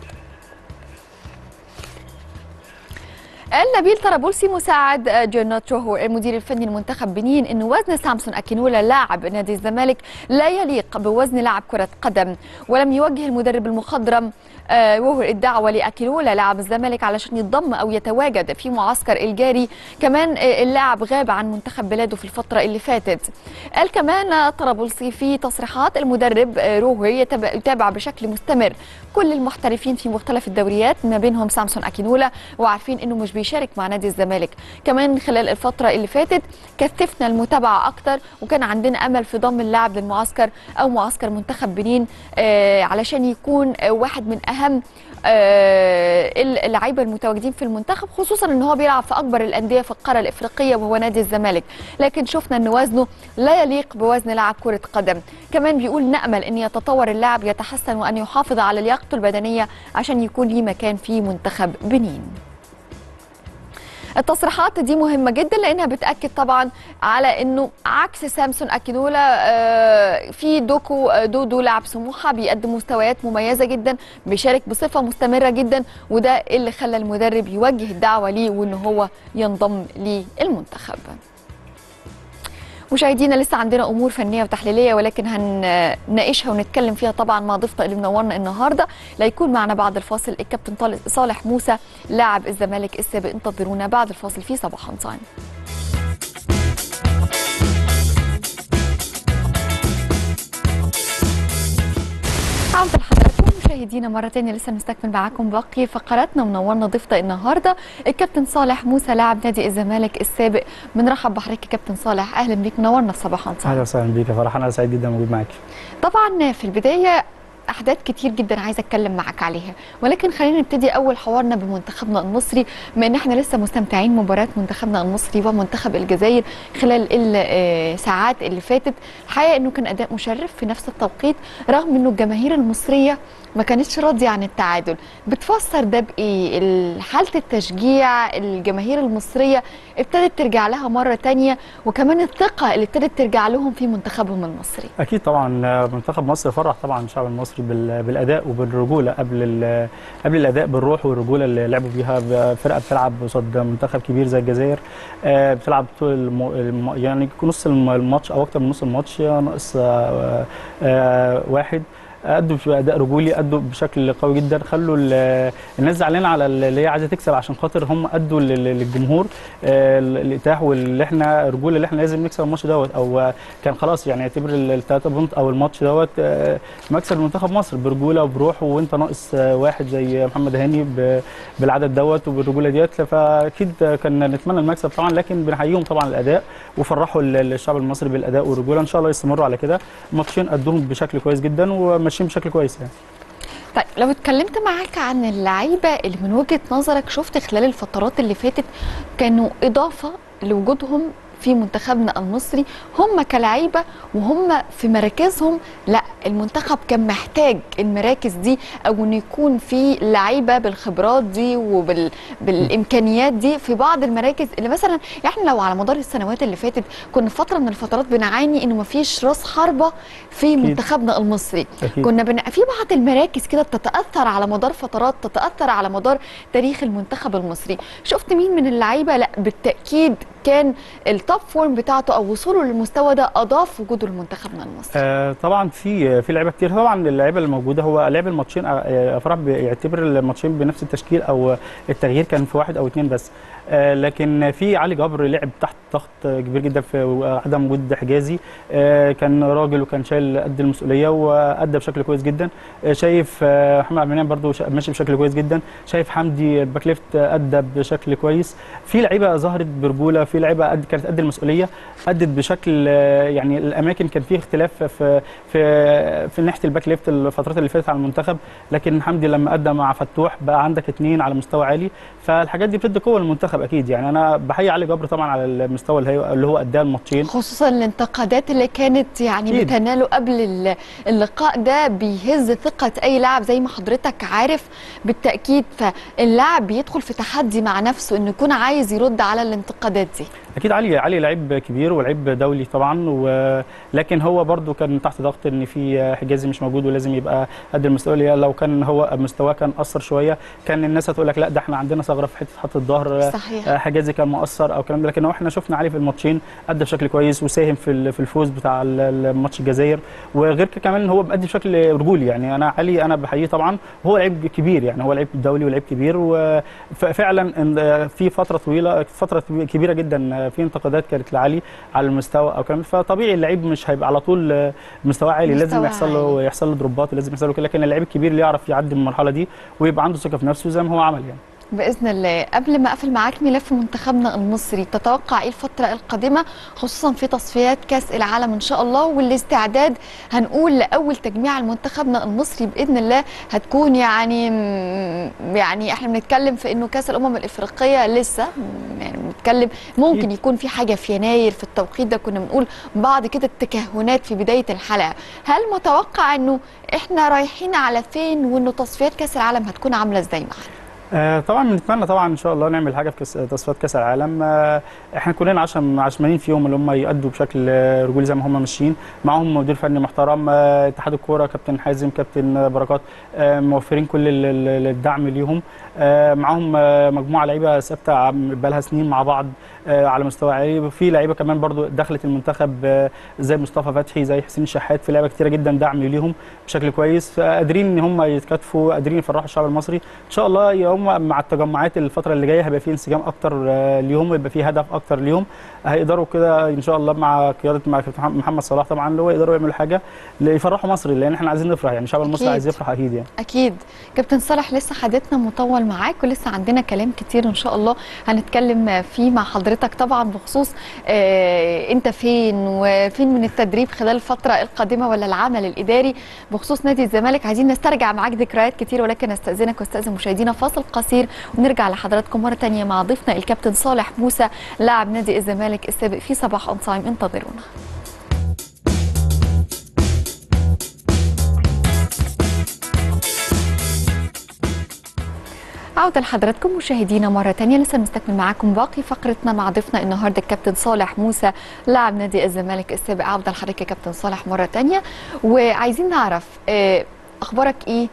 قال نبيل طرابلسي مساعد جوناترو هو المدير الفني لمنتخب بنين ان وزن سامسون اكينولا لاعب نادي الزمالك لا يليق بوزن لاعب كره قدم ولم يوجه المدرب المخضرم آه وهو الدعوه لاكينولا لاعب الزمالك علشان ينضم او يتواجد في معسكر الجاري كمان آه اللاعب غاب عن منتخب بلاده في الفتره اللي فاتت قال كمان طرابلسي في تصريحات المدرب آه روهي يتابع بشكل مستمر كل المحترفين في مختلف الدوريات ما بينهم سامسون اكينولا وعارفين انه مش بيشارك مع نادي الزمالك كمان خلال الفتره اللي فاتت كثفنا المتابعه اكتر وكان عندنا امل في ضم اللاعب للمعسكر او معسكر منتخب بنين آه علشان يكون آه واحد من اهم آه اللعيبه المتواجدين في المنتخب خصوصا ان هو بيلعب في اكبر الانديه في القاره الافريقيه وهو نادي الزمالك لكن شفنا ان وزنه لا يليق بوزن لاعب كره قدم كمان بيقول نامل ان يتطور اللاعب يتحسن وان يحافظ على لياقته البدنيه عشان يكون ليه مكان في منتخب بنين التصريحات دي مهمه جدا لانها بتاكد طبعا على انه عكس سامسون اكينولا في دوكو دودو لاعب سموحه بيقدم مستويات مميزه جدا بيشارك بصفه مستمره جدا وده اللي خلى المدرب يوجه الدعوه ليه وان هو ينضم للمنتخب مشاهدينا لسه عندنا امور فنيه وتحليليه ولكن هنناقشها ونتكلم فيها طبعا مع ضيفنا اللي منورنا النهارده لا يكون معنا بعد الفاصل الكابتن صالح موسى لاعب الزمالك السابق انتظرونا بعد الفاصل في صباح تايم عودة لحضراتكم مشاهدينا مرة تانية لسه بنستكمل معاكم باقي فقراتنا منورنا ضيفنا النهارده الكابتن صالح موسى لاعب نادي الزمالك السابق بنرحب بحضرتك كابتن صالح اهلا بيك منورنا في صباح اهلا وسهلا بيك يا فرح انا سعيد جدا موجود معاكي طبعا في البدايه احداث كتير جدا عايزه اتكلم معاك عليها ولكن خلينا نبتدي اول حوارنا بمنتخبنا المصري بما ان احنا لسه مستمتعين مباراه منتخبنا المصري ومنتخب الجزائر خلال الساعات اللي فاتت الحقيقه انه كان اداء مشرف في نفس التوقيت رغم انه الجماهير المصريه ما كانتش راضيه عن التعادل بتفسر ده بايه حاله التشجيع الجماهير المصريه ابتدت ترجع لها مره تانية وكمان الثقه اللي ابتدت ترجع لهم في منتخبهم المصري اكيد طبعا منتخب مصر فرح طبعا الشعب المصري بالاداء وبالرجوله قبل قبل الاداء بالروح والرجوله اللي لعبوا بيها فرقه بتلعب قصاد منتخب كبير زي الجزائر بتلعب طول الم... يعني نص الماتش او اكتر من نص الماتش ناقص واحد ادوا باداء رجولي ادوا بشكل قوي جدا خلوا ال- الناس زعلانه على اللي هي عايزه تكسب عشان خاطر هم ادوا لل- للجمهور آه، الاتاح واللي احنا الرجوله اللي احنا لازم نكسب الماتش دوت او آه، كان خلاص يعني اعتبر الثلاثه بونت او الماتش دوت آه، مكسب لمنتخب مصر برجوله وبروح وانت ناقص آه، واحد زي محمد هاني ب- بالعدد دوت وبالرجوله ديت فاكيد كنا نتمنى المكسب طبعا لكن بنحييهم طبعا الاداء وفرحوا ال- الشعب المصري بالاداء والرجوله ان شاء الله يستمروا على كده ماتشين ادوهم بشكل كويس جدا وماشيين بشكل كويس يعني طيب لو اتكلمت معاك عن اللعيبه اللي من وجهه نظرك شفت خلال الفترات اللي فاتت كانوا اضافه لوجودهم في منتخبنا المصري هم كلعيبه وهم في مراكزهم لا المنتخب كان محتاج المراكز دي او ان يكون في لعيبه بالخبرات دي وبالامكانيات دي في بعض المراكز اللي مثلا احنا لو على مدار السنوات اللي فاتت كنا في فتره من الفترات بنعاني انه مفيش راس حربه في منتخبنا المصري أكيد. كنا بن... في بعض المراكز كده بتتاثر على مدار فترات تتاثر على مدار تاريخ المنتخب المصري شفت مين من اللعيبه لا بالتاكيد كان التوب فورم بتاعته او وصوله للمستوى ده اضاف وجوده لمنتخبنا المصري آه طبعا في في لعيبه كتير طبعا اللعيبه الموجوده هو لعب الماتشين آه، افراح بيعتبر الماتشين بنفس التشكيل او التغيير كان في واحد او اثنين بس آه لكن في علي جبر لعب تحت ضغط كبير جدا في عدم وجود حجازي آه كان راجل وكان شايل قد المسؤوليه وادى بشكل كويس جدا آه شايف آه محمد عبد المنعم برده ماشي بشكل كويس جدا شايف حمدي الباك ليفت ادى بشكل كويس في لعيبه ظهرت برجوله في لعيبه قد كانت قد المسؤوليه ادت بشكل آه، يعني الاماكن كان فيه اختلاف في في في ناحيه الباك ليفت الفترات اللي فاتت على المنتخب لكن حمدي لما ادى مع فتوح بقى عندك اثنين على مستوى عالي فالحاجات دي بتدي قوه للمنتخب اكيد يعني انا بحيي علي جبر طبعا على المستوى اللي هي اللي هو اداه الماتشين خصوصا الانتقادات اللي كانت يعني أكيد. بتناله قبل ال- اللقاء ده بيهز ثقة أي لاعب زي ما حضرتك عارف بالتأكيد فاللاعب بيدخل في تحدي مع نفسه إنه يكون عايز يرد على الانتقادات دي اكيد علي علي لعيب كبير ولعيب دولي طبعا ولكن هو برده كان تحت ضغط ان في حجازي مش موجود ولازم يبقى قد المسؤوليه لو كان هو مستواه كان اثر شويه كان الناس هتقول لك لا ده احنا عندنا ثغره في حته خط الظهر صحيح حجازي كان مؤثر او الكلام ده لكن هو احنا شفنا علي في الماتشين ادى بشكل كويس وساهم في ال- في الفوز بتاع ال- الماتش الجزائر وغير كده كمان هو مأدي بشكل رجولي يعني انا علي انا بحييه طبعا هو لعيب كبير يعني هو لعيب دولي ولعيب كبير وفعلا إن في فتره طويله فتره كبيره جدا في انتقادات كانت لعلي على المستوى او كلام فطبيعي اللعيب مش هيبقى على طول مستواه عالي لازم مستوى يحصل له عالي. يحصل له دروبات لازم يحصل له كده لكن اللعيب الكبير اللي يعرف يعدي من المرحله دي ويبقى عنده ثقه في نفسه زي ما هو عمل يعني بإذن الله قبل ما أقفل معاك ملف منتخبنا المصري تتوقع إيه الفترة القادمة خصوصا في تصفيات كأس العالم إن شاء الله والاستعداد هنقول لأول تجميع لمنتخبنا المصري بإذن الله هتكون يعني يعني إحنا بنتكلم في إنه كأس الأمم الإفريقية لسه يعني بنتكلم ممكن أكيد. يكون في حاجة في يناير في التوقيت ده كنا بنقول بعض كده التكهنات في بداية الحلقة هل متوقع إنه إحنا رايحين على فين وإنه تصفيات كأس العالم هتكون عاملة إزاي معانا؟ آه، طبعا بنتمنى طبعا ان شاء الله نعمل حاجه في كاس تصفيات كاس العالم آه، احنا كلنا عشم عشمانين فيهم اللي هم يأدوا بشكل آه، رجولي زي ما هم ماشيين معاهم مدير فني محترم آه، اتحاد الكوره كابتن حازم كابتن بركات آه، موفرين كل ال- ال- الدعم ليهم آه، معاهم آه، مجموعه لعيبه ثابته عم- بقالها سنين مع بعض آه، على مستوى عالي في لعيبه كمان برضو دخلت المنتخب آه، زي مصطفى فتحي زي حسين شحات في لعيبه كتيره جدا دعم ليهم بشكل كويس قادرين ان هم يتكاتفوا قادرين يفرحوا الشعب المصري ان شاء الله هم مع التجمعات الفتره اللي جايه هيبقى في انسجام اكتر آه، ليهم ويبقى في هدف اكتر ليهم هيقدروا كده ان شاء الله مع قياده مع كابتن محمد- محمد صلاح طبعا اللي هو يقدروا يعملوا حاجه يفرحوا مصر لان احنا عايزين نفرح يعني الشعب المصري أكيد. عايز يفرح اكيد يعني اكيد كابتن صالح لسه حديثنا مطول معاك ولسه عندنا كلام كتير ان شاء الله هنتكلم فيه مع حضرتك طبعا بخصوص آه انت فين وفين من التدريب خلال الفتره القادمه ولا العمل الاداري بخصوص نادي الزمالك عايزين نسترجع معاك ذكريات كتير ولكن استاذنك واستاذن مشاهدينا فاصل قصير ونرجع لحضراتكم مره تانية مع ضيفنا الكابتن صالح موسى لاعب نادي الزمالك السابق في صباح اون تايم انتظرونا عودة لحضراتكم مشاهدينا مرة تانية لسه بنستكمل معاكم باقي فقرتنا مع ضيفنا النهاردة الكابتن صالح موسى لاعب نادي الزمالك السابق عودة لحضرتك يا كابتن صالح مرة تانية وعايزين نعرف آه، اخبارك ايه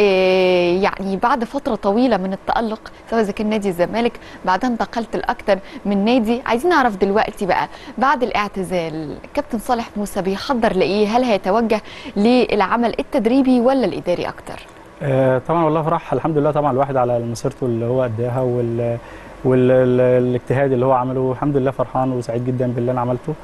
آه يعني بعد فتره طويله من التالق سواء اذا كان نادي الزمالك بعدها انتقلت لاكتر من نادي عايزين نعرف دلوقتي بقى بعد الاعتزال كابتن صالح موسى بيحضر لايه هل هيتوجه للعمل التدريبي ولا الاداري اكتر آه، طبعا والله فرح الحمد لله طبعا الواحد على مسيرته اللي هو اداها وال والاجتهاد اللي هو عمله الحمد لله فرحان وسعيد جدا باللي انا عملته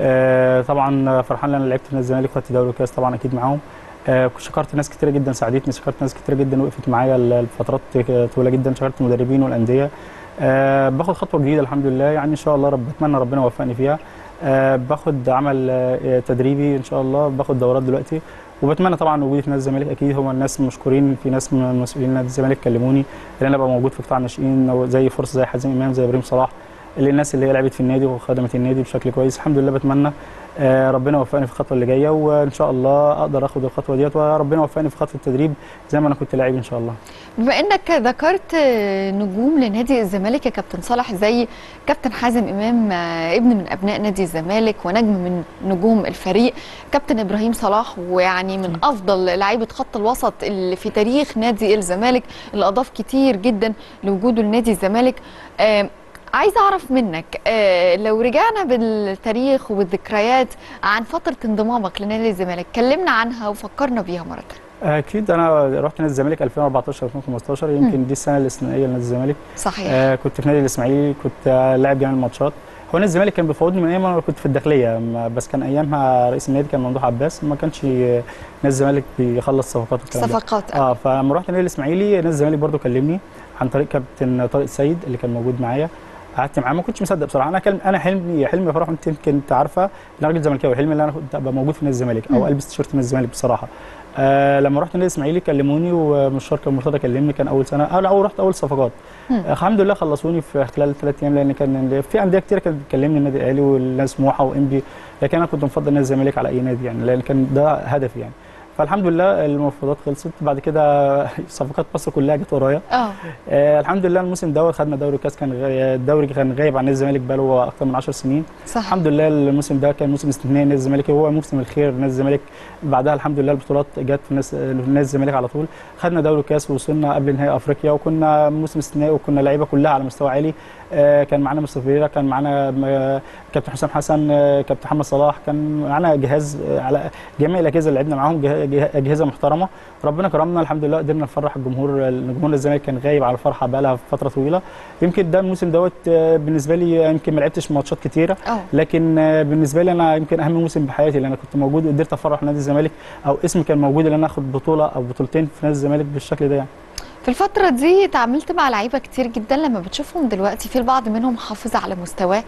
آه، طبعا فرحان ان انا لعبت في نادي الزمالك خدت دوري الكاس طبعا اكيد معاهم آه، شكرت ناس كتيره جدا ساعدتني شكرت ناس كتيره جدا وقفت معايا الفترات طويله جدا شكرت المدربين والانديه آه، باخد خطوه جديده الحمد لله يعني ان شاء الله رب بتمنى ربنا يوفقني فيها آه، باخد عمل آه، تدريبي ان شاء الله باخد دورات دلوقتي وبتمنى طبعا وجودي في نادي الزمالك اكيد هم الناس مشكورين في ناس من مسؤولين نادي الزمالك كلموني ان انا ابقى موجود في قطاع الناشئين أو زي فرصه زي حازم امام زي ابراهيم صلاح اللي الناس اللي هي لعبت في النادي وخدمت النادي بشكل كويس الحمد لله بتمنى آه، ربنا يوفقني في الخطوه اللي جايه وان شاء الله اقدر اخد الخطوه ديت وربنا يوفقني في خطوه التدريب زي ما انا كنت لاعب ان شاء الله بما انك ذكرت آه، نجوم لنادي الزمالك يا كابتن صالح زي كابتن حازم امام آه، ابن من ابناء نادي الزمالك ونجم من نجوم الفريق كابتن ابراهيم صلاح ويعني من افضل لعيبه خط الوسط اللي في تاريخ نادي الزمالك اللي اضاف كتير جدا لوجوده لنادي الزمالك آه، عايزه اعرف منك آه، لو رجعنا بالتاريخ والذكريات عن فتره انضمامك لنادي الزمالك كلمنا عنها وفكرنا بيها مره تانية. اكيد انا رحت نادي الزمالك 2014 2015 يمكن دي السنه الاستثنائيه لنادي الزمالك صحيح آه كنت في نادي الاسماعيلي كنت آه لاعب جامع الماتشات هو نادي الزمالك كان بيفوضني من ايام ما أنا كنت في الداخليه ما- بس كان ايامها رئيس النادي كان ممدوح عباس ما كانش آه، نادي الزمالك بيخلص صفقات والكلام ده صفقات اه فلما رحت النادي الاسماعيلي نادي الزمالك برضو كلمني عن طريق كابتن طارق السيد اللي كان موجود معايا قعدت معاه ما كنتش مصدق بصراحه انا كلم انا حلمي حلمي يا فرح انت يمكن انت عارفه ان انا راجل زملكاوي حلمي ان انا كنت ابقى موجود في نادي الزمالك او مم. البس تيشيرت نادي الزمالك بصراحه آه لما رحت النادي الاسماعيلي كلموني ومشوار كان مرتضى كلمني كان اول سنه اول اول رحت اول صفقات مم. آه الحمد لله خلصوني في خلال ثلاث ايام لان كان في انديه كتير كانت بتكلمني النادي الاهلي والناس سموحه وانبي لكن انا كنت مفضل نادي الزمالك على اي نادي يعني لان كان ده هدفي يعني فالحمد لله المفاوضات خلصت بعد كده صفقات مصر كلها جت ورايا اه آه الحمد لله الموسم دوت خدنا دوري الكاس كان غ- الدوري كان غايب عن نادي الزمالك بقاله اكتر من 10 سنين صح الحمد لله الموسم ده كان موسم استثنائي لنادي الزمالك هو موسم الخير لنادي الزمالك بعدها الحمد لله البطولات جت في ناس- في نادي الزمالك على طول خدنا دوري الكاس ووصلنا قبل نهائي افريقيا وكنا موسم استثنائي وكنا لعيبه كلها على مستوى عالي آه كان معانا مصطفى فيرا كان معانا م- كابتن حسام حسن آه كابتن محمد صلاح كان معانا جهاز آه على جميع الاجهزه اللي لعبنا معاهم جه- جه- اجهزه محترمه ربنا كرمنا الحمد لله قدرنا نفرح الجمهور جمهور الزمالك كان غايب على الفرحه بقى لها فتره طويله يمكن ده الموسم دوت آه، بالنسبه لي يمكن ما لعبتش ماتشات كتيره اه لكن آه، بالنسبه لي انا يمكن اهم موسم بحياتي اللي انا كنت موجود وقدرت افرح نادي الزمالك او اسمي كان موجود ان انا اخد بطوله او بطولتين في نادي الزمالك بالشكل ده يعني في الفترة دي اتعاملت مع لعيبة كتير جدا لما بتشوفهم دلوقتي في البعض منهم حافظ على مستواه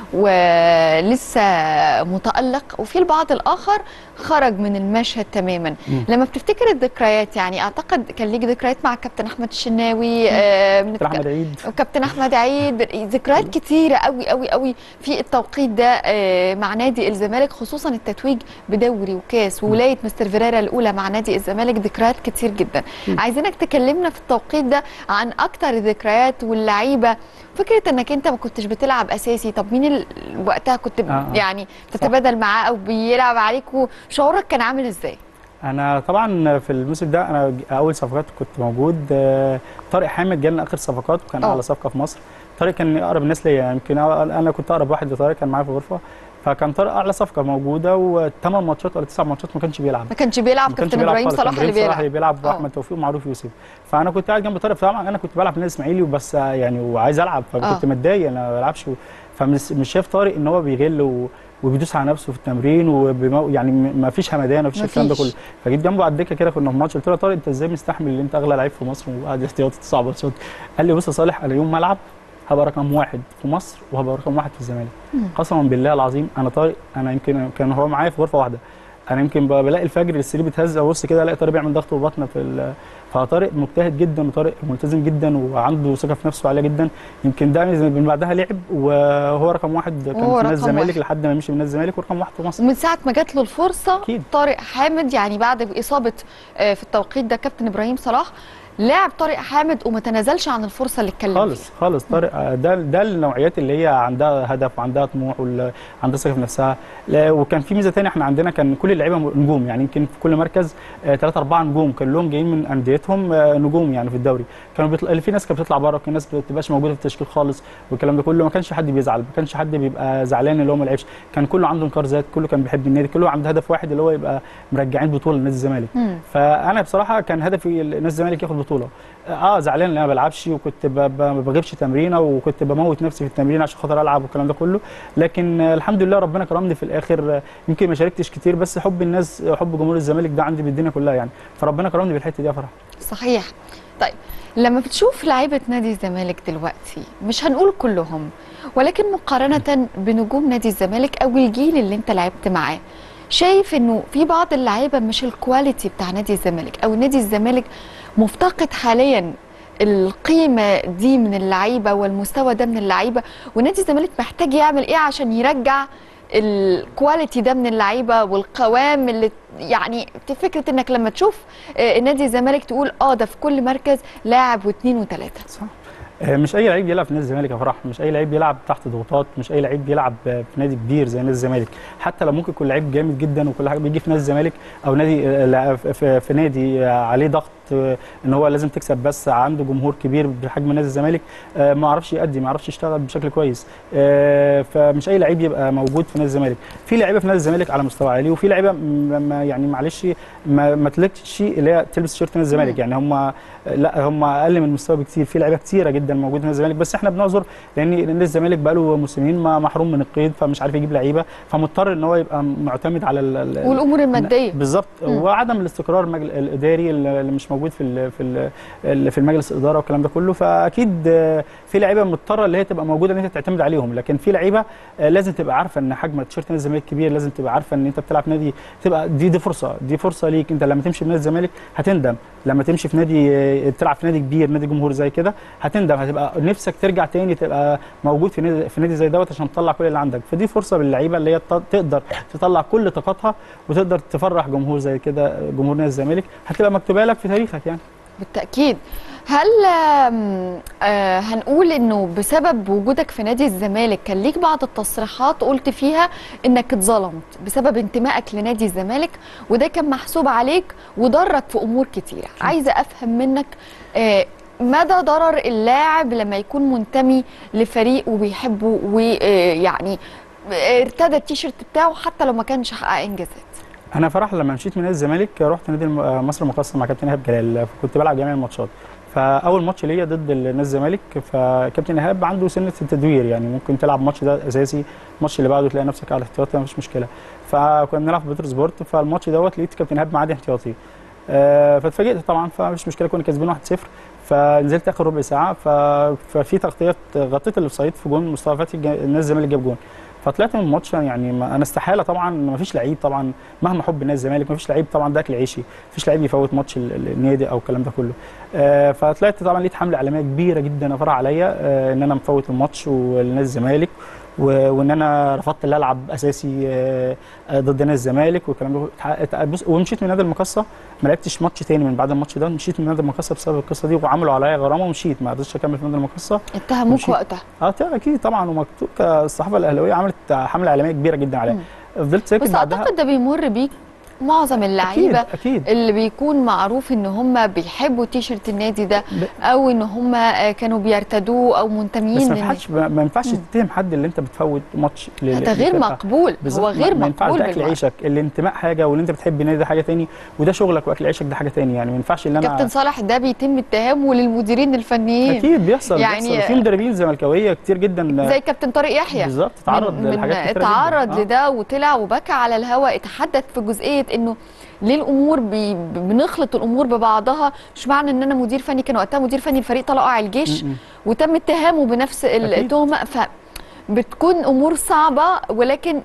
ولسه متألق وفي البعض الآخر خرج من المشهد تماما مم. لما بتفتكر الذكريات يعني أعتقد كان ليك ذكريات مع كابتن أحمد الشناوي آه، كابتن بنتك- احمد عيد وكابتن احمد عيد ذكريات كتيره قوي قوي قوي في التوقيت ده آه، مع نادي الزمالك خصوصا التتويج بدوري وكاس وولايه مستر فيريرا الاولى مع نادي الزمالك ذكريات كتير جدا عايزينك تكلمنا في التوقيت ده عن اكتر الذكريات واللعيبه فكره انك انت ما كنتش بتلعب اساسي طب مين ال- وقتها كنت ب- آه، آه. يعني تتبادل معاه او بيلعب عليك وشعورك كان عامل ازاي انا طبعا في الموسم ده انا ج- اول صفقات كنت موجود آه، طارق حامد جالنا اخر صفقات وكان أه. اعلى صفقه في مصر طارق كان اقرب الناس ليا يمكن أ- انا كنت اقرب واحد لطارق كان معايا في الغرفه فكان طارق اعلى صفقه موجوده وثمان ماتشات ولا تسع ماتشات ما كانش بيلعب ما كانش بيلعب ما كانش كابتن بيلعب ابراهيم خالص، صلاح كان اللي إبراهيم صلاح بيلعب اللي بيلعب آه. واحمد توفيق ومعروف يوسف فانا كنت قاعد جنب طارق طبعا انا كنت بلعب في النادي الاسماعيلي وبس آه، يعني وعايز العب فكنت آه. متضايق انا ما بلعبش و- فمش مش شايف طارق ان هو بيغل و... وبيدوس على نفسه في التمرين وبمو... يعني م- ما فيش همدان ما فيش الكلام ده مفيش. كله فجيت جنبه على الدكه كده كنا في ماتش قلت له يا طارق انت ازاي مستحمل ان انت اغلى لعيب في مصر وقاعد احتياطي تسع ماتشات قال لي بص يا صالح انا يوم ما العب هبقى رقم واحد في مصر وهبقى رقم واحد في الزمالك مم. قسما بالله العظيم انا طارق انا يمكن كان هو معايا في غرفه واحده انا يمكن ب- بلاقي الفجر السرير بيتهز ابص كده الاقي طارق بيعمل ضغط وبطنه في ال- فطارق مجتهد جدا وطارق ملتزم جدا وعنده ثقه في نفسه عاليه جدا يمكن ده من بعدها لعب وهو رقم واحد كان وهو في نادي رقم الزمالك واحد. لحد ما مشي من نادي الزمالك ورقم واحد في مصر ومن ساعه ما جات له الفرصه أكيد. طارق حامد يعني بعد اصابه آه، في التوقيت ده كابتن ابراهيم صلاح لاعب طارق حامد وما تنازلش عن الفرصه اللي اتكلم خالص خالص طارق آه، ده ده النوعيات اللي هي عندها هدف وعندها طموح وعندها ثقه في نفسها لا، وكان في ميزه ثانيه احنا عندنا كان كل اللعيبه نجوم يعني يمكن في كل مركز ثلاثة أربعة نجوم كان لهم جايين من انديتهم آه، نجوم يعني في الدوري كانوا بيطلع في ناس كانت بتطلع بره وكان ناس ما بتبقاش موجوده في التشكيل خالص والكلام ده كله ما كانش حد بيزعل ما كانش حد بيبقى زعلان اللي هو ما لعبش كان كله عنده انكار ذات كله كان بيحب النادي كله عنده هدف واحد اللي هو يبقى مرجعين بطوله لنادي الزمالك مم. فانا بصراحه كان هدفي نادي الزمالك ياخد بطوله اه زعلان ان انا ما بلعبش وكنت ب- ب- ما بغيبش تمرينه وكنت بموت نفسي في التمرين عشان خاطر العب والكلام ده كله لكن آه، الحمد لله ربنا كرمني في الاخر آه، يمكن ما شاركتش كتير بس حب الناس حب جمهور الزمالك ده عندي بالدنيا كلها يعني فربنا كرمني بالحته دي يا فرح صحيح طيب لما بتشوف لعيبه نادي الزمالك دلوقتي مش هنقول كلهم ولكن مقارنه بنجوم نادي الزمالك او الجيل اللي انت لعبت معاه شايف انه في بعض اللعيبه مش الكواليتي بتاع نادي الزمالك او نادي الزمالك مفتقد حاليا القيمه دي من اللعيبه والمستوى ده من اللعيبه ونادي الزمالك محتاج يعمل ايه عشان يرجع الكواليتي ده من اللعيبه والقوام اللي يعني فكره انك لما تشوف آه، نادي الزمالك تقول اه ده في كل مركز لاعب واثنين وثلاثه صح آه، مش اي لعيب بيلعب في نادي الزمالك يا فرح مش اي لعيب بيلعب تحت ضغوطات مش اي لعيب بيلعب آه، في نادي كبير زي نادي الزمالك حتى لو ممكن يكون لعيب جامد جدا وكل حاجه بيجي في نادي الزمالك او نادي آه، لا، في- في في نادي آه، عليه ضغط آه، ان هو لازم تكسب بس عنده جمهور كبير بحجم نادي الزمالك آه، ما يعرفش يأدي ما يعرفش يشتغل بشكل كويس آه، فمش اي لعيب يبقى موجود في نادي الزمالك في لعيبه في نادي الزمالك على مستوى عالي وفي لعيبه م- ما يعني معلش ما ما تلكش اللي هي تلبس تيشيرت نادي الزمالك يعني هم لا هم اقل من المستوى بكتير في لعيبه كتيره جدا موجوده في نادي الزمالك بس احنا بنعذر لان نادي الزمالك بقى له موسمين ما محروم من القيد فمش عارف يجيب لعيبه فمضطر ان هو يبقى معتمد على ال- ال- والامور الماديه بالظبط مم. وعدم الاستقرار المجل... الاداري اللي اللي مش موجود في ال... في ال... اللي في المجلس الاداره والكلام ده كله فاكيد آه، في لعيبه مضطره اللي هي تبقى موجوده ان انت تعتمد عليهم لكن في لعيبه آه، لازم تبقى عارفه ان حجم تيشيرت نادي الزمالك كبير لازم تبقى عارفه ان انت بتلعب في نادي تبقى دي دي فرصه دي فرصه ليك انت لما تمشي في نادي الزمالك هتندم لما تمشي في نادي آه، تلعب في نادي كبير نادي جمهور زي كده هتندم هتبقى نفسك ترجع تاني تبقى موجود في نادي في نادي زي دوت عشان تطلع كل اللي عندك فدي فرصه للعيبه اللي هي ت- تقدر تطلع كل طاقتها وتقدر تفرح جمهور زي كده جمهور نادي الزمالك هتبقى مكتوبه لك في تاريخك يعني بالتاكيد هل آم، آه هنقول انه بسبب وجودك في نادي الزمالك كان ليك بعض التصريحات قلت فيها انك اتظلمت بسبب انتمائك لنادي الزمالك وده كان محسوب عليك وضرك في امور كتيره عايزه افهم منك آه مدى ضرر اللاعب لما يكون منتمي لفريق وبيحبه ويعني ارتدى التيشيرت بتاعه حتى لو ما كانش حقق انجازات انا فرح لما مشيت من نادي الزمالك رحت نادي الم- آه، مصر المقاصه مع كابتن ايهاب جلال كنت بلعب جميع الماتشات فاول ماتش ليا ضد نادي الزمالك فكابتن ايهاب عنده سنه التدوير يعني ممكن تلعب الماتش ده اساسي الماتش اللي بعده تلاقي نفسك على احتياطي مفيش مشكله فكنا بنلعب في بيتر سبورت فالماتش دوت لقيت كابتن ايهاب معادي احتياطي آه، فاتفاجئت طبعا فمش مشكله كنا كاسبين 1-0 فنزلت اخر ربع ساعه ف... ففي تغطيه غطيت الاوفسايد في جون مصطفى فتحي جا- نادي الزمالك جاب جون فطلعت من الماتش يعني ما انا استحاله طبعا ما فيش لعيب طبعا مهما حب نادي الزمالك ما فيش لعيب طبعا ده اكل عيشي ما فيش لعيب يفوت ماتش ال- ال- النادي او الكلام ده كله آه فطلعت طبعا لقيت حمله اعلاميه كبيره جدا فرع عليا آه ان انا مفوت الماتش ولنادي الزمالك و- وان انا رفضت ان العب اساسي آه، آه، ضد نادي الزمالك والكلام ده اتع- اتع- بص ومشيت من نادي المقصه ما لعبتش ماتش تاني من بعد الماتش ده مشيت من نادي المقصه بسبب القصه دي وعملوا عليا غرامه ومشيت ما قدرتش اكمل في نادي المقصه اتهموك ماشي. وقتها اه طبعا اكيد طبعا ومكتوب الصحافه الاهلاويه عملت حمله اعلاميه كبيره جدا عليا فضلت ساكت بس بعدها اعتقد ده بيمر بيك معظم اكيد اللعيبه اكيد اللي بيكون معروف ان هم بيحبوا تيشرت النادي ده ب- او ان هم آه، كانوا بيرتدوه او منتمين بس ما للنادي. ينفعش ما ينفعش مم. تتهم حد اللي انت بتفوت ماتش ل- ده غير لفرقة. مقبول بالظبط هو غير ما ينفعش مقبول ده اكل بالمرة. عيشك الانتماء حاجه واللي انت بتحب النادي ده حاجه تاني وده شغلك واكل عيشك ده حاجه تاني يعني ما ينفعش ان انا كابتن صالح ده بيتم اتهامه للمديرين الفنيين اكيد بيحصل يعني- يعني بيحصل في مدربين زملكاويه كتير جدا زي كابتن طارق يحيى بالظبط تعرض من, من للحاجات كتيرة جداً. اتعرض آه. لده وطلع وبكى على الهواء اتحدث في جزئيه انه ليه الامور بي بنخلط الامور ببعضها مش معنى ان انا مدير فني كان وقتها مدير فني الفريق طلع قاع الجيش م- م. وتم اتهامه بنفس أكيد. التهمه ف بتكون امور صعبه ولكن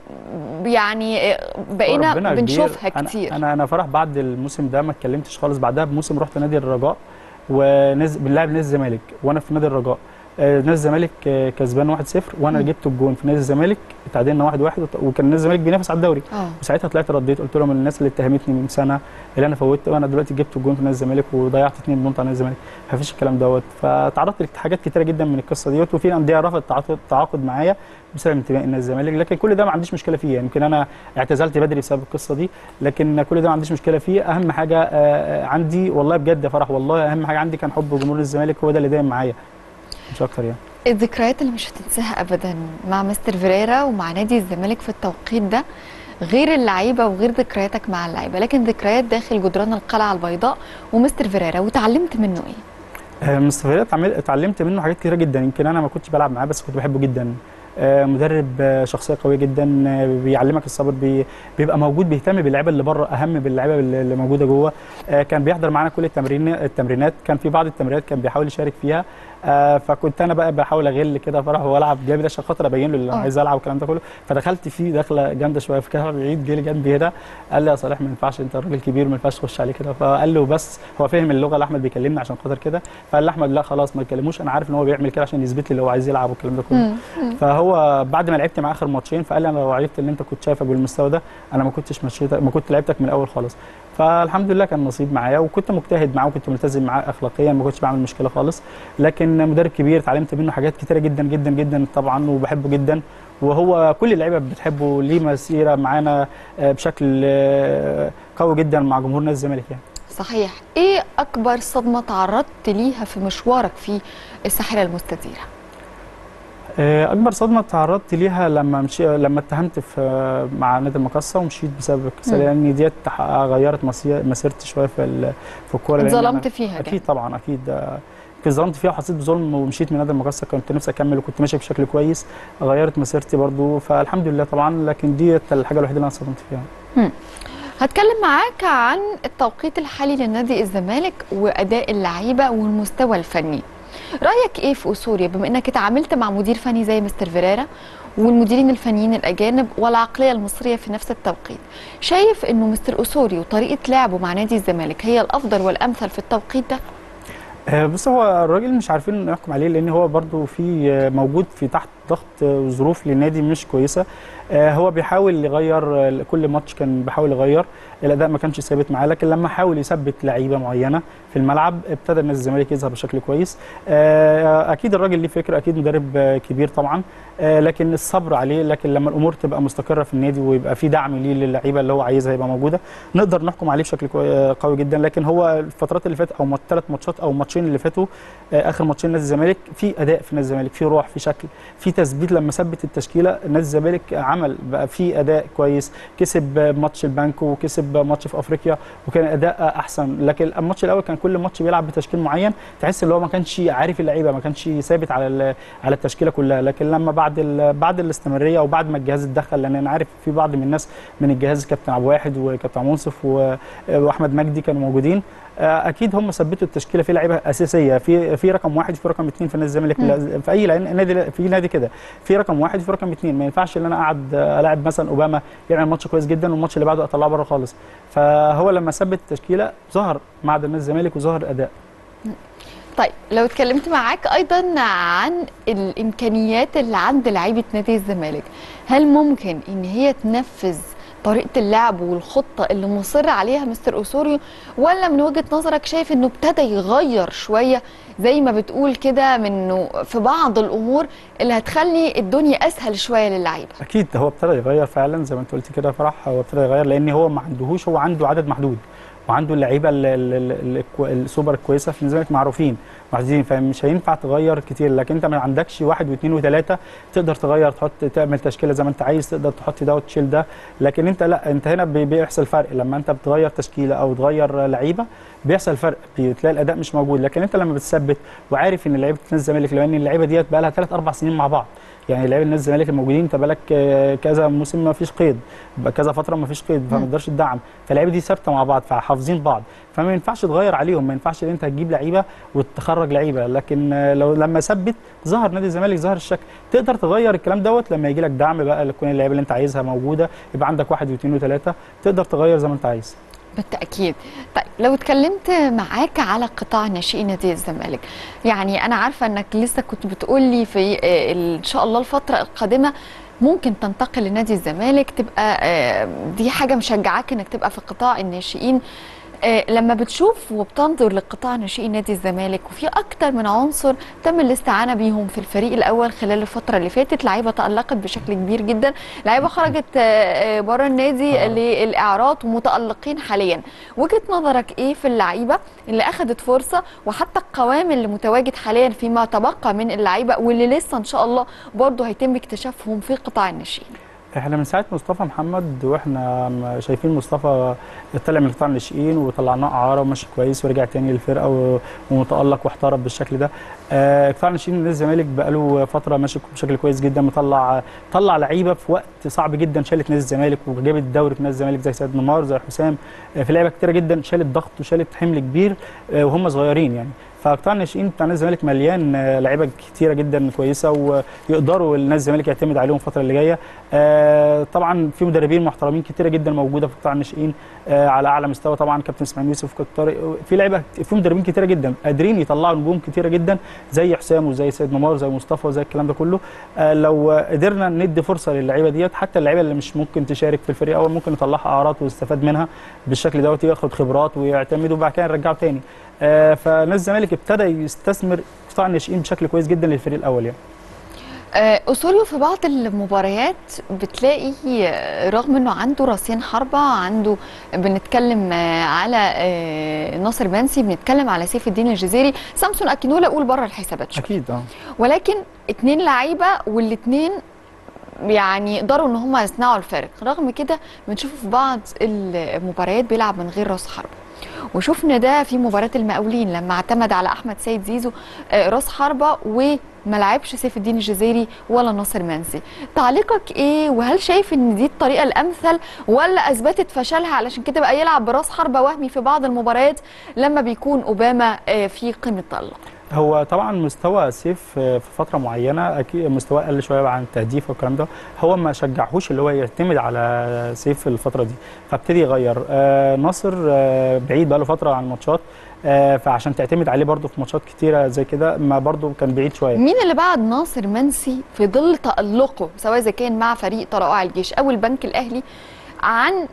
يعني بقينا ربنا كبير. بنشوفها أنا- كتير انا انا فرح بعد الموسم ده ما اتكلمتش خالص بعدها بموسم رحت نادي الرجاء ونزل بنلعب نادي الزمالك وانا في نادي الرجاء آه، نادي الزمالك آه، كسبان 1-0 وانا مم. جبت الجون في نادي الزمالك اتعادلنا 1-1 وت- وكان نادي الزمالك بينافس على الدوري اه وساعتها طلعت رديت قلت لهم الناس اللي اتهمتني من سنه اللي انا فوتت وانا دلوقتي جبت الجون في نادي الزمالك وضيعت اثنين بونت على نادي الزمالك مفيش الكلام دوت فتعرضت لحاجات كتيره جدا من القصه ديت وفي انديه رفضت التعاقد- التعاقد معايا بسبب انتمائي لنادي الزمالك لكن كل ده ما عنديش مشكله فيه يمكن انا اعتزلت بدري بسبب القصه دي لكن كل ده ما عنديش مشكله فيه اهم حاجه آه، آه، عندي والله بجد يا فرح والله اهم حاجه عندي كان حب جمهور الزمالك هو ده اللي دايم معايا مش اكتر يعني الذكريات اللي مش هتنساها ابدا مع مستر فيريرا ومع نادي الزمالك في التوقيت ده غير اللعيبه وغير ذكرياتك مع اللعيبه لكن ذكريات داخل جدران القلعه البيضاء ومستر فيريرا وتعلمت منه ايه آه، مستر فيريرا اتعمل- اتعلمت منه حاجات كتيره جدا يمكن انا ما كنتش بلعب معاه بس كنت بحبه جدا آه، مدرب آه، شخصيه قويه جدا آه، بيعلمك الصبر بي- بيبقى موجود بيهتم باللعيبه اللي بره اهم باللعيبه اللي اللي موجوده جوه آه، كان بيحضر معانا كل التمرين التمرينات كان في بعض التمرينات كان بيحاول يشارك فيها آه، فكنت انا بقى بحاول اغل كده فرح والعب جامد عشان خاطر ابين له اللي انا آه. عايز العب والكلام ده كله فدخلت فيه دخله جامده شويه في كده بعيد جه لي جنبي هنا قال لي يا صالح ما ينفعش انت راجل كبير ما ينفعش تخش عليه كده فقال له بس هو فهم اللغه اللي احمد بيكلمني عشان خاطر كده فقال لي احمد لا خلاص ما تكلموش انا عارف ان هو بيعمل كده عشان يثبت لي اللي هو عايز يلعب والكلام ده كله مم. مم. فهو بعد ما لعبت معاه اخر ماتشين فقال لي انا لو عرفت ان انت كنت شايفك بالمستوى ده انا ما كنتش مشيتك ما كنت لعبتك من الاول خالص فالحمد لله كان نصيب معايا وكنت مجتهد معاه وكنت ملتزم معاه اخلاقيا ما كنتش بعمل مشكله خالص لكن مدرب كبير اتعلمت منه حاجات كتيره جدا جدا جدا طبعا وبحبه جدا وهو كل اللعيبه بتحبه ليه مسيره معانا آه، بشكل آه، قوي جدا مع جمهور نادي الزمالك يعني صحيح ايه اكبر صدمه تعرضت ليها في مشوارك في الساحره المستديره آه، اكبر صدمه تعرضت ليها لما مشي لما اتهمت في مع نادي المقصه ومشيت بسبب الكسل مم. لان ديت تح- غيرت مسي- مسيرتي شويه في ال- في الكوره لأن اتظلمت أنا- فيها اكيد جامد. طبعا اكيد آه، كنت ظلمت فيها وحسيت بظلم ومشيت من نادي المقصه كنت نفسي اكمل وكنت ماشي بشكل كويس غيرت مسيرتي برضو فالحمد لله طبعا لكن ديت الحاجه الوحيده اللي انا صدمت فيها هتكلم معاك عن التوقيت الحالي لنادي الزمالك واداء اللعيبه والمستوى الفني رايك ايه في اسوريا بما انك اتعاملت مع مدير فني زي مستر فيريرا والمديرين الفنيين الاجانب والعقليه المصريه في نفس التوقيت شايف انه مستر اسوري وطريقه لعبه مع نادي الزمالك هي الافضل والامثل في التوقيت ده آه، بص هو الراجل مش عارفين نحكم عليه لان هو برضو في آه، موجود في تحت ضغط آه، ظروف للنادي مش كويسه آه، هو بيحاول يغير آه، كل ماتش كان بيحاول يغير الاداء ما كانش ثابت معاه لكن لما حاول يثبت لعيبه معينه في الملعب ابتدى النادي الزمالك يظهر بشكل كويس آه، اكيد الراجل ليه فكره اكيد مدرب آه، كبير طبعا آه، لكن الصبر عليه لكن لما الامور تبقى مستقره في النادي ويبقى في دعم ليه للعيبه اللي هو عايزها يبقى موجوده نقدر نحكم عليه بشكل كوي- آه، قوي جدا لكن هو الفترات اللي فاتت او ثلاث ماتشات او ماتشين اللي فاتوا آه، اخر ماتشين نادي الزمالك في اداء في نادي الزمالك في روح في شكل في تثبيت لما ثبت التشكيله نادي الزمالك عمل بقى في اداء كويس كسب آه، ماتش البنك وكسب آه، ماتش في افريقيا وكان اداء آه، احسن لكن الماتش الاول كان كل ماتش بيلعب بتشكيل معين تحس ان هو ما كانش عارف اللعيبه ما كانش ثابت على ال- على التشكيله كلها لكن لما بعد ال- بعد الاستمراريه وبعد ما الجهاز اتدخل لان انا عارف في بعض من الناس من الجهاز كابتن عبد الواحد وكابتن منصف و- واحمد مجدي كانوا موجودين آه، اكيد هم ثبتوا التشكيله في لعيبه اساسيه في في رقم واحد في رقم اثنين في نادي الزمالك مم. في اي لعين- نادي في نادي كده في رقم واحد في رقم اثنين ما ينفعش ان انا اقعد آه، الاعب مثلا اوباما يعمل ماتش كويس جدا والماتش اللي بعده اطلعه بره خالص فهو لما ثبت التشكيله ظهر معدن نادي الزمالك وظهر الاداء طيب لو اتكلمت معاك ايضا عن الامكانيات اللي عند لعيبه نادي الزمالك هل ممكن ان هي تنفذ طريقه اللعب والخطه اللي مصر عليها مستر اسوريو ولا من وجهه نظرك شايف انه ابتدى يغير شويه زي ما بتقول كده منه في بعض الامور اللي هتخلي الدنيا اسهل شويه للعيبه اكيد هو ابتدى يغير فعلا زي ما انت قلت كده يا فرح هو ابتدى يغير لان هو ما عندهوش هو عنده عدد محدود وعنده اللعيبه ال- ال- ال- الكو- السوبر الكويسه في الزمالك معروفين محدودين فمش هينفع تغير كتير لكن انت ما عندكش واحد واثنين وثلاثه تقدر تغير تحط تعمل تشكيله زي ما انت عايز تقدر تحط ده وتشيل ده لكن انت لا انت هنا بي- بيحصل فرق لما انت بتغير تشكيله او تغير لعيبه بيحصل فرق بتلاقي الاداء مش موجود لكن انت لما بتثبت وعارف ان لعيبه نادي الزمالك لان اللعيبه ديت بقى لها ثلاث اربع سنين مع بعض يعني لعيبه نادي الزمالك الموجودين انت بالك آه، كذا موسم ما فيش قيد بقى كذا فتره ما فيش قيد فما تقدرش تدعم فاللعيبه دي ثابته مع بعض فحافظين بعض فما ينفعش تغير عليهم ما ينفعش ان انت تجيب لعيبه وتخرج لعيبه لكن آه، لو لما ثبت ظهر نادي الزمالك ظهر الشكل تقدر تغير الكلام دوت لما يجي لك دعم بقى تكون اللعيبه اللي انت عايزها موجوده يبقى عندك واحد واثنين وثلاثه تقدر تغير زي ما انت عايز بالتأكيد طيب لو اتكلمت معاك على قطاع ناشئين نادي الزمالك يعني أنا عارفة أنك لسه كنت بتقولي في آه، إن شاء الله الفترة القادمة ممكن تنتقل لنادي الزمالك تبقى آه، دي حاجة مشجعاك أنك تبقى في قطاع الناشئين آه، لما بتشوف وبتنظر لقطاع ناشئين نادي الزمالك وفي اكتر من عنصر تم الاستعانه بيهم في الفريق الاول خلال الفتره اللي فاتت لعيبه تالقت بشكل كبير جدا لعيبه خرجت بره النادي آه. للاعراض ومتالقين حاليا وجهه نظرك ايه في اللعيبه اللي اخذت فرصه وحتى القوام اللي متواجد حاليا فيما تبقى من اللعيبه واللي لسه ان شاء الله برضه هيتم اكتشافهم في قطاع الناشئين احنا من ساعه مصطفى محمد واحنا م- شايفين مصطفى طلع من قطاع الناشئين وطلعناه اعاره وماشي كويس ورجع تاني للفرقه و- ومتالق واحترف بالشكل ده آه، قطاع الناشئين نادي الزمالك بقاله فتره ماشي بشكل كويس جدا مطلع طلع لعيبه في وقت صعب جدا شالت نادي الزمالك وجابت الدوري في نادي الزمالك زي سيد نمار زي حسام آه، في لعيبه كتيره جدا شالت ضغط وشالت حمل كبير آه، وهم صغيرين يعني فقطاع الناشئين بتاع نادي الزمالك مليان آه، لعيبه كتيره جدا كويسه ويقدروا النادي الزمالك يعتمد عليهم الفتره اللي جايه آه، طبعا في مدربين محترمين كتيره جدا موجوده في قطاع الناشئين آه، على اعلى مستوى طبعا كابتن اسماعيل يوسف كابتن طارق في لعيبه في مدربين كتيره جدا قادرين يطلعوا نجوم كتيره جدا زي حسام وزي سيد نمار وزي مصطفى وزي الكلام ده كله آه، لو قدرنا ندي فرصه للعيبه ديت حتى اللعيبه اللي مش ممكن تشارك في الفريق اول ممكن نطلعها اعارات ويستفاد منها بالشكل دوت ياخد خبرات ويعتمد وبعد كده نرجعه تاني آه، فنادي الزمالك ابتدى يستثمر قطاع الناشئين بشكل كويس جدا للفريق الاول يعني آه، أوسوريو في بعض المباريات بتلاقي آه، رغم انه عنده راسين حربة عنده بنتكلم آه، على آه، ناصر منسي بنتكلم على سيف الدين الجزيري سامسون اكينولا قول بره الحسابات شوية اكيد اه ولكن اتنين لعيبة والاتنين يعني قدروا ان هم يصنعوا الفارق رغم كده بنشوفه في بعض المباريات بيلعب من غير راس حربة وشفنا ده في مباراة المقاولين لما اعتمد على احمد سيد زيزو آه، راس حربة وما لعبش سيف الدين الجزيري ولا ناصر منسي تعليقك ايه وهل شايف ان دي الطريقة الامثل ولا اثبتت فشلها علشان كده بقى يلعب براس حربة وهمي في بعض المباريات لما بيكون اوباما آه، في قمة تألق هو طبعا مستوى سيف في فتره معينه اكيد مستواه قل شويه عن التهديف والكلام ده هو ما شجعهوش اللي هو يعتمد على سيف في الفتره دي فابتدي يغير آه ناصر آه بعيد بقاله فتره عن الماتشات آه فعشان تعتمد عليه برده في ماتشات كتيره زي كده ما برده كان بعيد شويه مين اللي بعد ناصر منسي في ظل تألقه سواء إذا كان مع فريق طلائع الجيش أو البنك الأهلي عن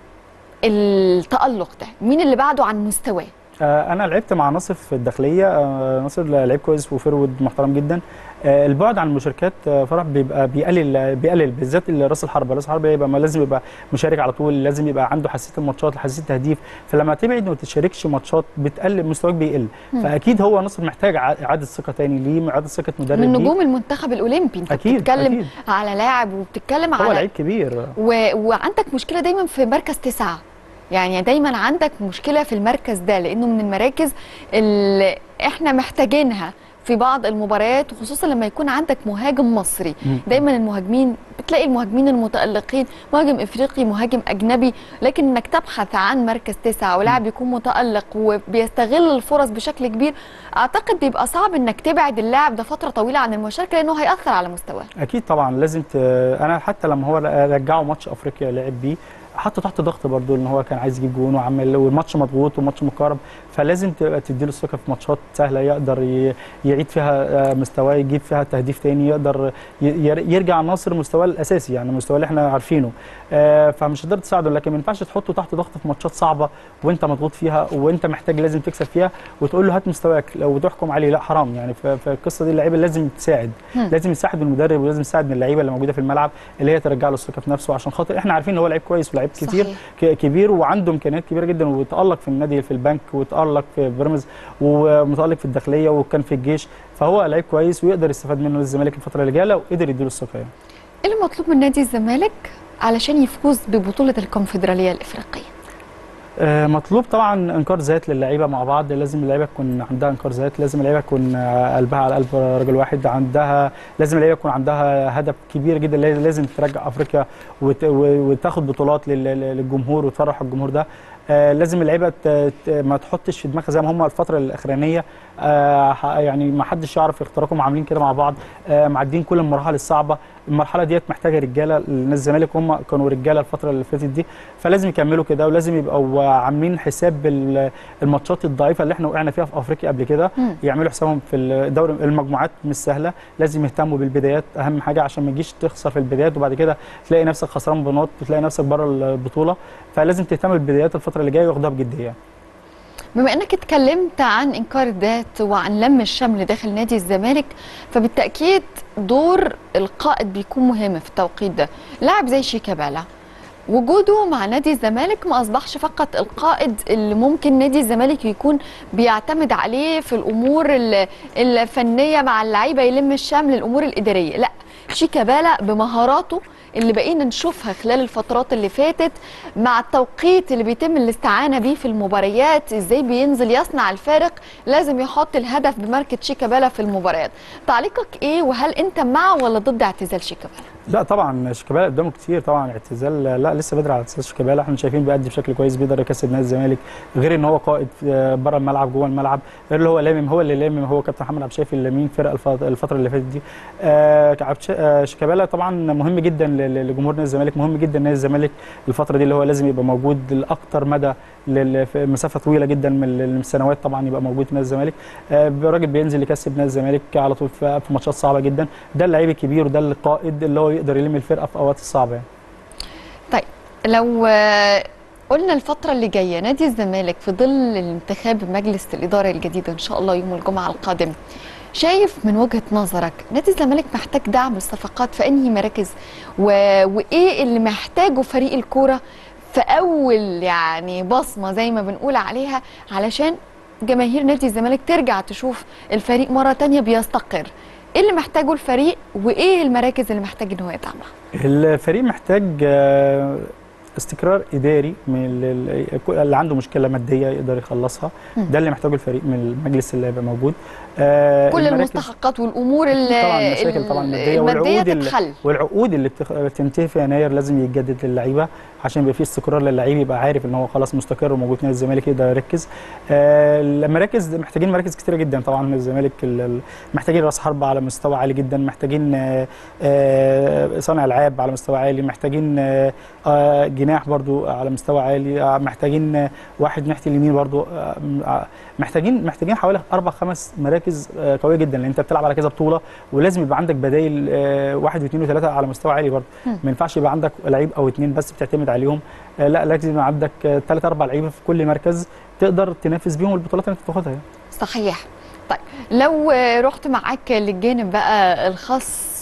التألق ده مين اللي بعده عن مستواه آه، انا لعبت مع ناصر في الداخليه آه، ناصر لعيب كويس وفرود محترم جدا آه، البعد عن المشاركات آه، فرح بيبقى بيقلل بيقلل بالذات راس الحربه راس الحربه يبقى ما لازم يبقى مشارك على طول لازم يبقى عنده حساسيه الماتشات حساسيه التهديف فلما تبعد وما تشاركش ماتشات بتقلل مستواك بيقل فاكيد هو ناصر محتاج ع- اعاده ثقه تاني ليه اعاده ثقه مدرب من ليه. نجوم المنتخب الأولمبي أنت أكيد، بتتكلم أكيد. على لاعب وبتتكلم هو على لعيب كبير و... وعندك مشكلة دايما في مركز تسعة يعني دايما عندك مشكلة في المركز ده لأنه من المراكز اللي احنا محتاجينها في بعض المباريات وخصوصا لما يكون عندك مهاجم مصري مم. دايما المهاجمين بتلاقي المهاجمين المتألقين مهاجم افريقي مهاجم اجنبي لكن انك تبحث عن مركز تسعة ولاعب يكون متألق وبيستغل الفرص بشكل كبير اعتقد بيبقى صعب انك تبعد اللاعب ده فترة طويلة عن المشاركة لانه هيأثر على مستواه اكيد طبعا لازم ت... انا حتى لما هو رجعه ماتش افريقيا لعب بيه حطه تحت ضغط برضه ان هو كان عايز يجيب جون وعمل والماتش مضغوط وماتش مقارب فلازم تبقى تديله الثقه في ماتشات سهله يقدر ي... يعيد فيها آه، مستواه يجيب فيها تهديف تاني يقدر ي... ير- يرجع ناصر مستواه الاساسي يعني المستوى اللي احنا عارفينه آه، فمش هتقدر تساعده لكن ما ينفعش تحطه تحت ضغط في ماتشات صعبه وانت مضغوط فيها وانت محتاج لازم تكسب فيها وتقول له هات مستواك لو تحكم عليه لا حرام يعني ف- فالقصه دي اللعيبه لازم تساعد هم. لازم يساعد من المدرب ولازم يساعد من اللعيبه اللي موجوده في الملعب اللي هي ترجع له الثقه في نفسه عشان خاطر احنا عارفين ان هو لعيب كويس ولعيب كتير صحيح. ك- كبير وعنده امكانيات كبيره جدا وتالق في النادي في البنك وتالق في بيراميدز ومتالق في الداخليه وكان في الجيش فهو لعيب كويس ويقدر يستفاد منه الزمالك الفتره اللي جايه لو قدر يديله الثقه يعني. ايه اللي مطلوب من نادي الزمالك علشان يفوز ببطولة الكونفدرالية الإفريقية آه، مطلوب طبعا انكار ذات للعيبه مع بعض لازم اللعيبه تكون عندها انكار ذات لازم اللعيبه تكون آه، قلبها على قلب رجل واحد عندها لازم اللعيبه يكون عندها هدف كبير جدا لاز- لازم ترجع افريقيا وت- و- وتاخد بطولات لل- لل- للجمهور وتفرح الجمهور ده آه، لازم اللعيبه ت- ت- ما تحطش في دماغها زي ما هم الفتره الاخرانيه آه، ح- يعني ما حدش يعرف يخترقهم عاملين كده مع بعض آه، معدين كل المراحل الصعبه المرحله ديت محتاجه رجاله لنادي الزمالك هم كانوا رجاله الفتره اللي فاتت دي فلازم يكملوا كده ولازم يبقوا عاملين حساب ال- الماتشات الضعيفه اللي احنا وقعنا فيها في افريقيا قبل كده مم. يعملوا حسابهم في الدوري المجموعات مش سهله لازم يهتموا بالبدايات اهم حاجه عشان ما تجيش تخسر في البدايات وبعد كده تلاقي نفسك خسران بنقط وتلاقي نفسك بره البطوله فلازم تهتم بالبدايات الفتره اللي جايه واخدها بجديه بما انك اتكلمت عن انكار الذات وعن لم الشمل داخل نادي الزمالك فبالتاكيد دور القائد بيكون مهم في التوقيت ده لاعب زي شيكابالا وجوده مع نادي الزمالك ما اصبحش فقط القائد اللي ممكن نادي الزمالك يكون بيعتمد عليه في الامور ال- الفنيه مع اللعيبه يلم الشمل الامور الاداريه لا شيكابالا بمهاراته اللي بقينا نشوفها خلال الفترات اللي فاتت مع التوقيت اللي بيتم الاستعانه بيه في المباريات ازاي بينزل يصنع الفارق لازم يحط الهدف بماركه شيكابالا في المباريات تعليقك ايه وهل انت مع ولا ضد اعتزال شيكابالا لا طبعا شيكابالا قدامه كتير طبعا اعتزال لا لسه بدري على اعتزال شيكابالا احنا شايفين بيأدي بشكل كويس بيقدر يكسب نادي الزمالك غير ان هو قائد بره الملعب جوه الملعب غير اللي هو لامم هو اللي لامم هو كابتن محمد عبد الشافي اللي مين فرق الف- الفتره اللي فاتت دي آه عبد الش- آه، شيكابالا طبعا مهم جدا ل- ل- لجمهور نادي الزمالك مهم جدا نادي الزمالك الفتره دي اللي هو لازم يبقى موجود لاكتر مدى لل- في مسافه طويله جدا من ال- من السنوات طبعا يبقى موجود في نادي الزمالك آه راجل بينزل يكسب نادي الزمالك على طول في في ماتشات صعبه جدا ده اللعيب الكبير وده القائد اللي هو يقدر يلم الفرقه في اوقات الصعبه يعني. طيب لو آه، قلنا الفترة اللي جاية نادي الزمالك في ظل الانتخاب مجلس الإدارة الجديد إن شاء الله يوم الجمعة القادم شايف من وجهة نظرك نادي الزمالك محتاج دعم الصفقات في أنهي مراكز و... وإيه اللي محتاجه فريق الكورة في أول يعني بصمة زي ما بنقول عليها علشان جماهير نادي الزمالك ترجع تشوف الفريق مرة تانية بيستقر ايه اللي محتاجه الفريق وايه المراكز اللي محتاج ان هو يدعمها الفريق محتاج آه، استقرار اداري من ال- ال- اللي عنده مشكله ماديه يقدر يخلصها مم. ده اللي محتاجه الفريق من المجلس اللي هيبقى موجود آه، كل المراكز- المستحقات والامور اللي طبعا المشاكل طبعا الماديه الماديه والعقود اللي- تتحل والعقود اللي بتخ... بتنتهي في يناير لازم يتجدد للعيبه عشان يبقى في استقرار للعيب يبقى عارف ان هو خلاص مستقر وموجود في نادي الزمالك يقدر يركز آه المراكز محتاجين مراكز كتيره جدا طبعا نادي الزمالك ال- ال- محتاجين راس حربه على مستوى عالي جدا محتاجين آه آه صانع العاب على مستوى عالي محتاجين آه آه جناح برضو على مستوى عالي آه محتاجين آه واحد ناحيه اليمين برضو آه آه، محتاجين محتاجين حوالي اربع خمس مراكز آه قويه جدا لان انت بتلعب على كذا بطوله ولازم يبقى عندك بدايل آه واحد واثنين وثلاثه على مستوى عالي برضو مم. ما ينفعش يبقى عندك لعيب او اثنين بس بتعتمد عليهم آه لا لازم يبقى عندك ثلاث اربع لعيبه في كل مركز تقدر تنافس بيهم البطولات اللي انت بتاخدها يعني. صحيح طيب لو آه، رحت معاك للجانب بقى الخاص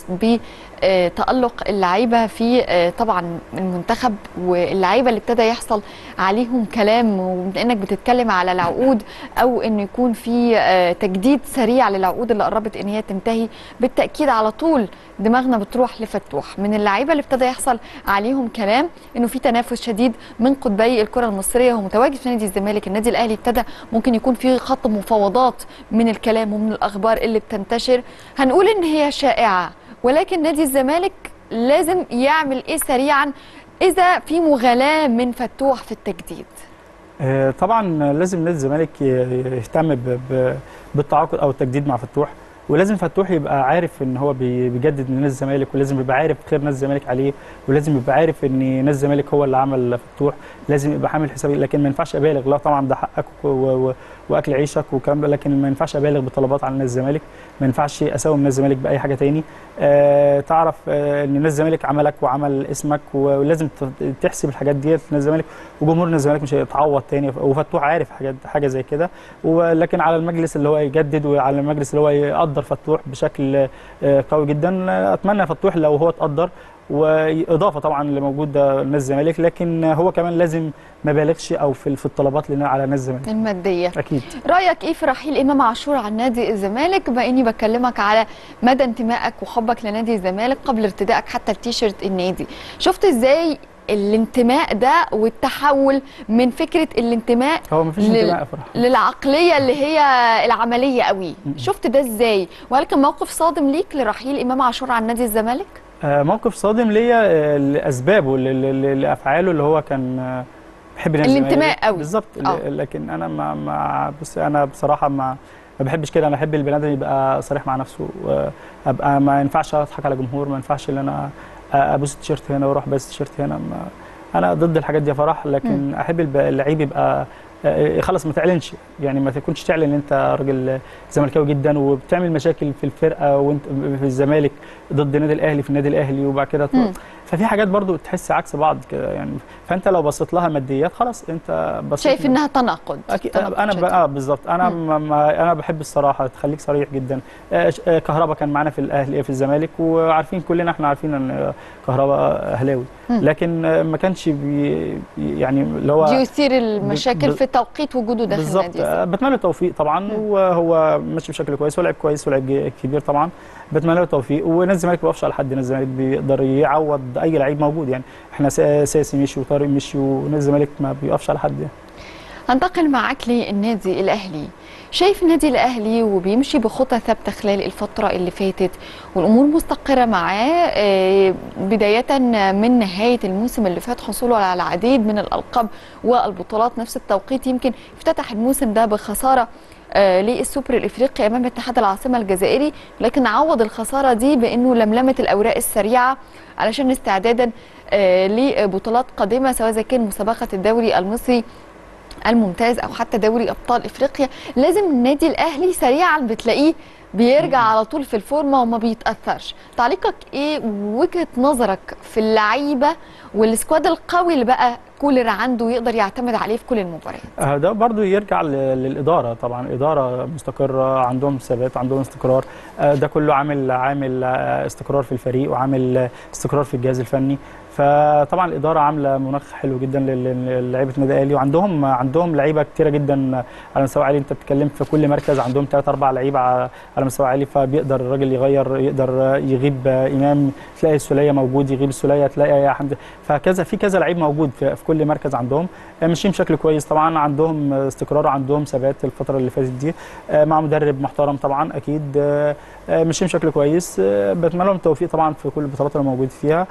بتألق اللعيبة في آه، طبعا المنتخب واللعيبة اللي ابتدى يحصل عليهم كلام وانك بتتكلم على العقود او انه يكون في آه، تجديد سريع للعقود اللي قربت ان هي تنتهي بالتأكيد على طول دماغنا بتروح لفتوح من اللعيبة اللي ابتدى يحصل عليهم كلام انه في تنافس شديد من قطبي الكرة المصرية هو متواجد في نادي الزمالك النادي الاهلي ابتدى ممكن يكون في خط مفاوضات من الكلام ومن الاخبار اللي بتنتشر هنقول ان هي شائعة ولكن نادي الزمالك لازم يعمل ايه سريعا اذا في مغالاة من فتوح في التجديد آه، طبعا لازم نادي الزمالك ي- يهتم ب- ب- بالتعاقد او التجديد مع فتوح ولازم فتوح يبقى عارف ان هو بي- بيجدد لنادي الزمالك ولازم يبقى عارف خير نادي الزمالك عليه ولازم يبقى عارف ان نادي الزمالك هو اللي عمل فتوح لازم يبقى عامل حساب لكن ما ينفعش ابالغ لا طبعا ده حقك و- و- واكل عيشك والكلام ده لكن ما ينفعش ابالغ بطلبات على نادي الزمالك ما ينفعش اساوم نادي الزمالك باي حاجه تاني آه تعرف آه ان نادي الزمالك عملك وعمل اسمك ولازم ت- تحسب الحاجات ديت نادي الزمالك وجمهور نادي الزمالك مش هيتعوض تاني وفتوح عارف حاجات حاجه زي كده ولكن على المجلس اللي هو يجدد وعلى المجلس اللي هو يقدر فتوح بشكل آه، قوي جدا آه، اتمنى فتوح لو هو اتقدر واضافه طبعا اللي موجود ده نادي الزمالك لكن هو كمان لازم ما بالغش او في في الطلبات اللي على نادي الزمالك المادية اكيد رأيك ايه في رحيل إمام عاشور عن نادي الزمالك بما إني بكلمك على مدى انتمائك وحبك لنادي الزمالك قبل ارتدائك حتى التيشيرت النادي شفت ازاي الانتماء ده والتحول من فكرة الانتماء هو ما فيش لل- انتماء افرح للعقلية اللي هي العملية قوي م. شفت ده ازاي وهل كان موقف صادم ليك لرحيل إمام عاشور عن نادي الزمالك آه، موقف صادم ليا آه، لاسبابه ل- ل- ل- لافعاله اللي هو كان آه، بيحب نادي الانتماء الزمالك. قوي. بالظبط آه. ل- لكن انا ما ما بس انا بصراحه ما ما بحبش كده انا بحب البني ادم يبقى صريح مع نفسه ابقى ما ينفعش اضحك على جمهور ما ينفعش ان انا ابوس التيشيرت هنا واروح بس التيشيرت هنا ما انا ضد الحاجات دي يا فرح لكن احب الب- اللعيب يبقى آه، خلاص ما تعلنش يعني ما تكونش تعلن ان انت راجل زملكاوي جدا وبتعمل مشاكل في الفرقه وانت في الزمالك ضد النادي الاهلي في النادي الاهلي وبعد كده ت- مم. ففي حاجات برضو تحس عكس بعض كده يعني فانت لو بصيت لها ماديات خلاص انت بصيت شايف انها تناقض اكيد تناقض انا شديد. بقى بالظبط انا مم. ما ما انا بحب الصراحه تخليك صريح جدا آه، ش- آه، كهربا كان معانا في الاهلي في الزمالك وعارفين كلنا احنا عارفين ان آه، كهربا اهلاوي مم. لكن آه، ما كانش بي يعني اللي هو دي يثير المشاكل ب- في توقيت وجوده داخل بالظبط النادي آه، بتمنى له التوفيق طبعا مم. وهو ماشي بشكل كويس ولاعب كويس ولاعب ج- كبير طبعا بتمنى له التوفيق ونادي الزمالك ما بيقفش على حد نادي الزمالك بيقدر يعوض اي لعيب موجود يعني احنا سا- ساسي مشي وطارق مشي ونادي الزمالك ما بيقفش على حد يعني. هنتقل معاك للنادي الاهلي شايف النادي الاهلي وبيمشي بخطى ثابته خلال الفتره اللي فاتت والامور مستقره معاه آه، بدايه من نهايه الموسم اللي فات حصوله على العديد من الالقاب والبطولات نفس التوقيت يمكن افتتح الموسم ده بخساره آه، للسوبر الافريقي امام اتحاد العاصمه الجزائري لكن عوض الخساره دي بانه لملمه الاوراق السريعه علشان استعدادا آه، لبطولات قادمه سواء اذا كان مسابقه الدوري المصري الممتاز او حتى دوري ابطال افريقيا لازم النادي الاهلي سريعا بتلاقيه بيرجع على طول في الفورمه وما بيتاثرش تعليقك ايه وجهه نظرك في اللعيبه والسكواد القوي اللي بقى كولر عنده يقدر يعتمد عليه في كل المباريات آه، ده برضو يرجع ل- للإدارة طبعا إدارة مستقرة عندهم ثبات عندهم استقرار آه، ده كله عامل عامل آه، استقرار في الفريق وعامل آه، استقرار في الجهاز الفني فطبعا الإدارة عاملة مناخ حلو جدا لل- للعيبة النادي الأهلي وعندهم عندهم لعيبة كتيرة جدا على مستوى عالي أنت بتتكلم في كل مركز عندهم ثلاث أربع لعيبة ع- على مستوى عالي فبيقدر الراجل يغير يقدر آه، يغيب آه، إمام تلاقي السولية موجود يغيب السولية تلاقي يا حمد فكذا في كذا لعيب موجود في, في كل مركز عندهم آه، ماشيين بشكل كويس طبعا عندهم آه، استقرار عندهم ثبات الفتره اللي فاتت دي آه، مع مدرب محترم طبعا اكيد آه، آه، ماشيين بشكل كويس آه، بتمنى لهم التوفيق طبعا في كل البطولات اللي موجود فيها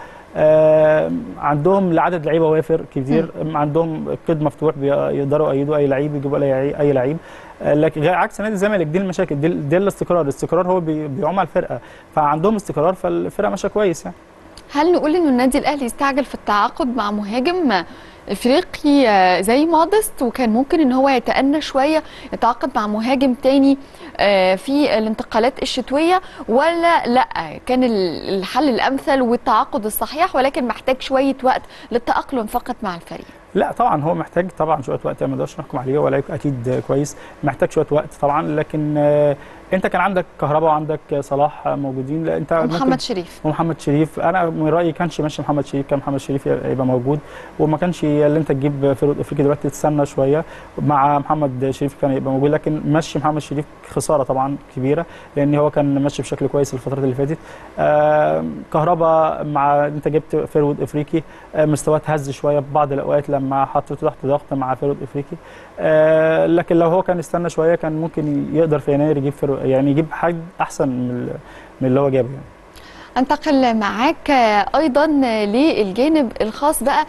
آه، عندهم لعدد لعيبه وافر كبير عندهم قيد مفتوح بي- يقدروا يأيدوا اي لعيب يجيبوا اي اي لعيب آه، لكن غير عكس نادي الزمالك دي المشاكل دي, دي الاستقرار الاستقرار هو بي- بيعوم على الفرقه فعندهم استقرار فالفرقه ماشيه كويس يعني هل نقول انه النادي الاهلي استعجل في التعاقد مع مهاجم افريقي آه، زي مودست وكان ممكن ان هو يتأنى شويه يتعاقد مع مهاجم تاني آه، في الانتقالات الشتويه ولا لا كان ال- الحل الامثل والتعاقد الصحيح ولكن محتاج شويه وقت للتاقلم فقط مع الفريق لا طبعا هو محتاج طبعا شويه وقت ما نقدرش نحكم عليه ولا اكيد كويس محتاج شويه وقت طبعا لكن آه، انت كان عندك كهرباء وعندك صلاح موجودين لا انت ممكن- محمد شريف ومحمد شريف انا من رايي كانش ماشي محمد شريف كان محمد شريف يبقى موجود وما كانش اللي انت تجيب فرقه افريقيا دلوقتي تستنى شويه مع محمد شريف كان يبقى موجود لكن مشي محمد شريف خساره طبعا كبيره لان هو كان ماشي بشكل كويس الفترات اللي فاتت آه كهربا مع انت جبت فرود افريقي آه مستواه اتهز شويه في بعض الاوقات لما حطيته تحت ضغط مع فرود افريقي آه لكن لو هو كان استنى شويه كان ممكن يقدر في يناير يجيب فرو يعني يجيب حد احسن من ال- من اللي هو جابه يعني انتقل معاك ايضا للجانب الخاص بقى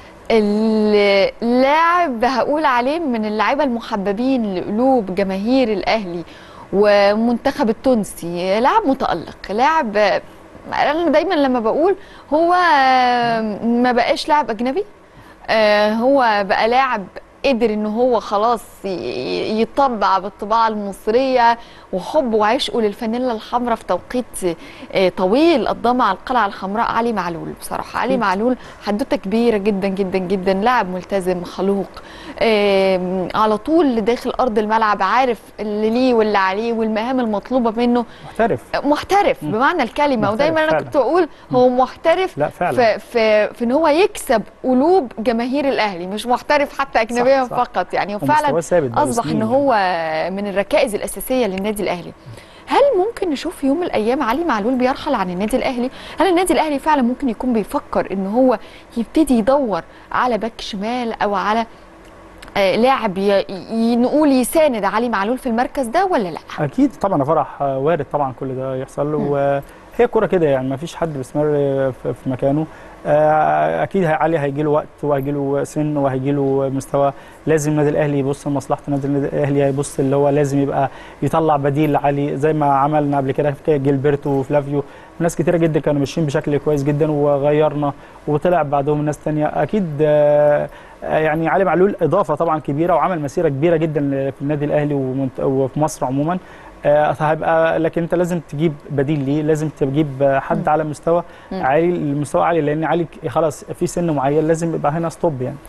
اللاعب هقول عليه من اللاعيبه المحببين لقلوب جماهير الاهلي ومنتخب التونسي لاعب متالق لاعب انا دايما لما بقول هو ما بقاش لاعب اجنبي آه، هو بقى لاعب قدر ان هو خلاص ي- يطبع بالطباعه المصريه وحبه وعشقه للفانيلا الحمراء في توقيت آه، طويل قضاه مع القلعه الحمراء علي معلول بصراحه علي معلول حدوته كبيره جدا جدا جدا لاعب ملتزم خلوق آم، على طول داخل ارض الملعب عارف اللي ليه واللي عليه والمهام المطلوبه منه محترف محترف بمعنى الكلمه محترف ودايما انا فعلا. كنت اقول هو محترف لا فعلا في في في ان هو يكسب قلوب جماهير الاهلي مش محترف حتى اجنبيا صح. فقط يعني وفعلا ومستواه ثابت بقاله اصبح سنين ان يعني. هو من الركائز الاساسيه للنادي الاهلي هل ممكن نشوف في يوم من الايام علي معلول بيرحل عن النادي الاهلي هل النادي الاهلي فعلا ممكن يكون بيفكر ان هو يبتدي يدور على باك شمال او على آه، لاعب ي- ي- نقول يساند علي معلول في المركز ده ولا لا اكيد طبعا يا فرح آه، وارد طبعا كل ده يحصل مم. و هي الكوره كده يعني ما فيش حد بيستمر في في مكانه آه، اكيد هي- علي هيجي له وقت وهيجي له سن وهيجي له مستوى لازم النادي الاهلي يبص لمصلحه النادي الاهلي هيبص اللي هو لازم يبقى يطلع بديل لعلي زي ما عملنا قبل كده في جيلبرتو وفلافيو ناس كتيره جدا كانوا ماشيين بشكل كويس جدا وغيرنا وطلع بعدهم ناس تانية اكيد آه، آه، يعني علي معلول اضافه طبعا كبيره وعمل مسيره كبيره جدا في النادي الاهلي ومنت- وفي مصر عموما آه، هيبقى لكن انت لازم تجيب بديل ليه لازم تجيب آه، حد على مستوى مم. عالي المستوى عالي لان علي ك- خلاص في سن معين لازم يبقى هنا ستوب يعني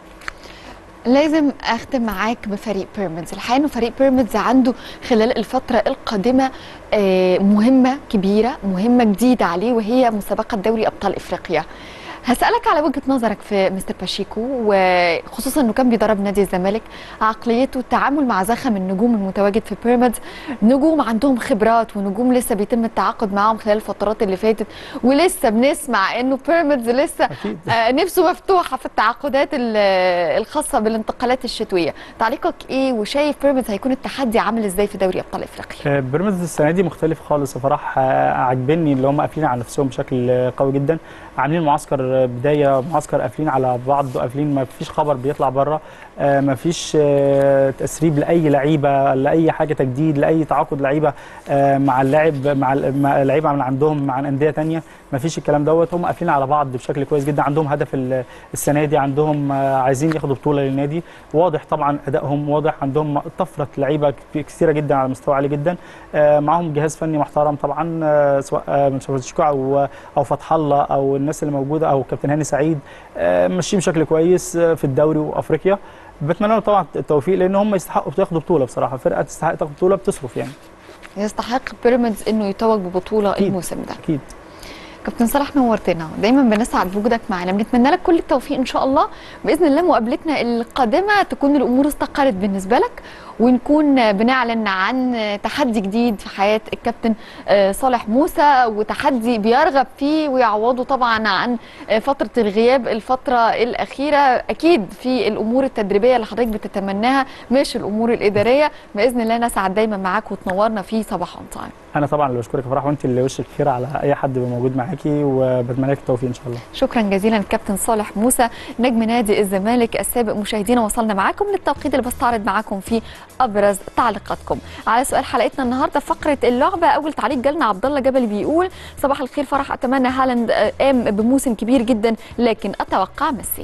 لازم اختم معاك بفريق بيراميدز الحقيقه انه فريق بيراميدز عنده خلال الفتره القادمه آه، مهمه كبيره مهمه جديده عليه وهي مسابقه دوري ابطال افريقيا هسألك على وجهة نظرك في مستر باشيكو وخصوصا انه كان بيدرب نادي الزمالك عقليته التعامل مع زخم النجوم المتواجد في بيراميدز نجوم عندهم خبرات ونجوم لسه بيتم التعاقد معاهم خلال الفترات اللي فاتت ولسه بنسمع انه بيراميدز لسه اكيد آه، نفسه مفتوحه في التعاقدات ال- الخاصه بالانتقالات الشتويه تعليقك ايه وشايف بيراميدز هيكون التحدي عامل ازاي في دوري ابطال افريقيا آه، بيراميدز السنه دي مختلف خالص يا فرح آه، عاجبني اللي هم قافلين على نفسهم بشكل آه، قوي جدا عاملين معسكر آه، بدايه معسكر قافلين على بعض قافلين ما فيش خبر بيطلع بره ما فيش آه، تسريب لاي لعيبه لاي حاجه تجديد لاي تعاقد لعيبه آه، مع اللاعب مع ال- مع لعيبه من عندهم مع انديه تانية ما فيش الكلام دوت هم قافلين على بعض بشكل كويس جدا عندهم هدف ال- السنه دي عندهم آه، عايزين ياخدوا بطوله للنادي واضح طبعا ادائهم واضح عندهم طفره لعيبه كثيره جدا على مستوى عالي جدا آه، معاهم جهاز فني محترم طبعا آه، سواء آه، من شفتشكو او او فتح الله او الناس اللي موجوده او كابتن هاني سعيد آه، ماشيين بشكل كويس آه، في الدوري وافريقيا بتمنى لهم طبعا التوفيق لان هم يستحقوا ياخدوا بطوله بصراحه فرقه تستحق تاخد بطوله بتصرف يعني يستحق بيراميدز انه يتوج ببطوله أكيد. الموسم ده اكيد كابتن صلاح نورتنا دايما بنسعد بوجودك معنا بنتمنى لك كل التوفيق ان شاء الله باذن الله مقابلتنا القادمه تكون الامور استقرت بالنسبه لك ونكون بنعلن عن تحدي جديد في حياه الكابتن آه، صالح موسى وتحدي بيرغب فيه ويعوضه طبعا عن آه، فتره الغياب الفتره الاخيره اكيد في الامور التدريبيه اللي حضرتك بتتمناها مش الامور الاداريه باذن الله نسعد دايما معاك وتنورنا في صباح اون تايم انا طبعا اللي بشكرك يا فرح وانت اللي وشك خير على اي حد يبقى موجود معاكي وبتمنى لك التوفيق ان شاء الله شكرا جزيلا كابتن صالح موسى نجم نادي الزمالك السابق مشاهدينا وصلنا معاكم للتوقيت اللي بستعرض معاكم فيه ابرز تعليقاتكم على سؤال حلقتنا النهارده فقره اللعبه اول تعليق جالنا عبد الله جبل بيقول صباح الخير فرح اتمنى هالاند آه، قام بموسم كبير جدا لكن اتوقع ميسي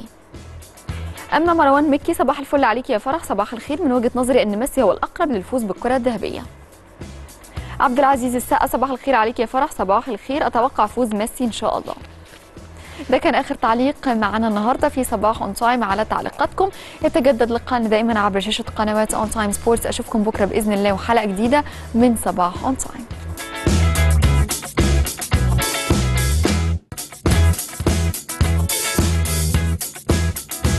اما مروان مكي صباح الفل عليك يا فرح صباح الخير من وجهه نظري ان ميسي هو الاقرب للفوز بالكره الذهبيه عبد العزيز السقا صباح الخير عليك يا فرح صباح الخير اتوقع فوز ميسي ان شاء الله ده كان اخر تعليق معنا النهارده في صباح اون تايم على تعليقاتكم يتجدد لقاءنا دائما عبر شاشه قنوات اون تايم سبورتس اشوفكم بكره باذن الله وحلقه جديده من صباح اون تايم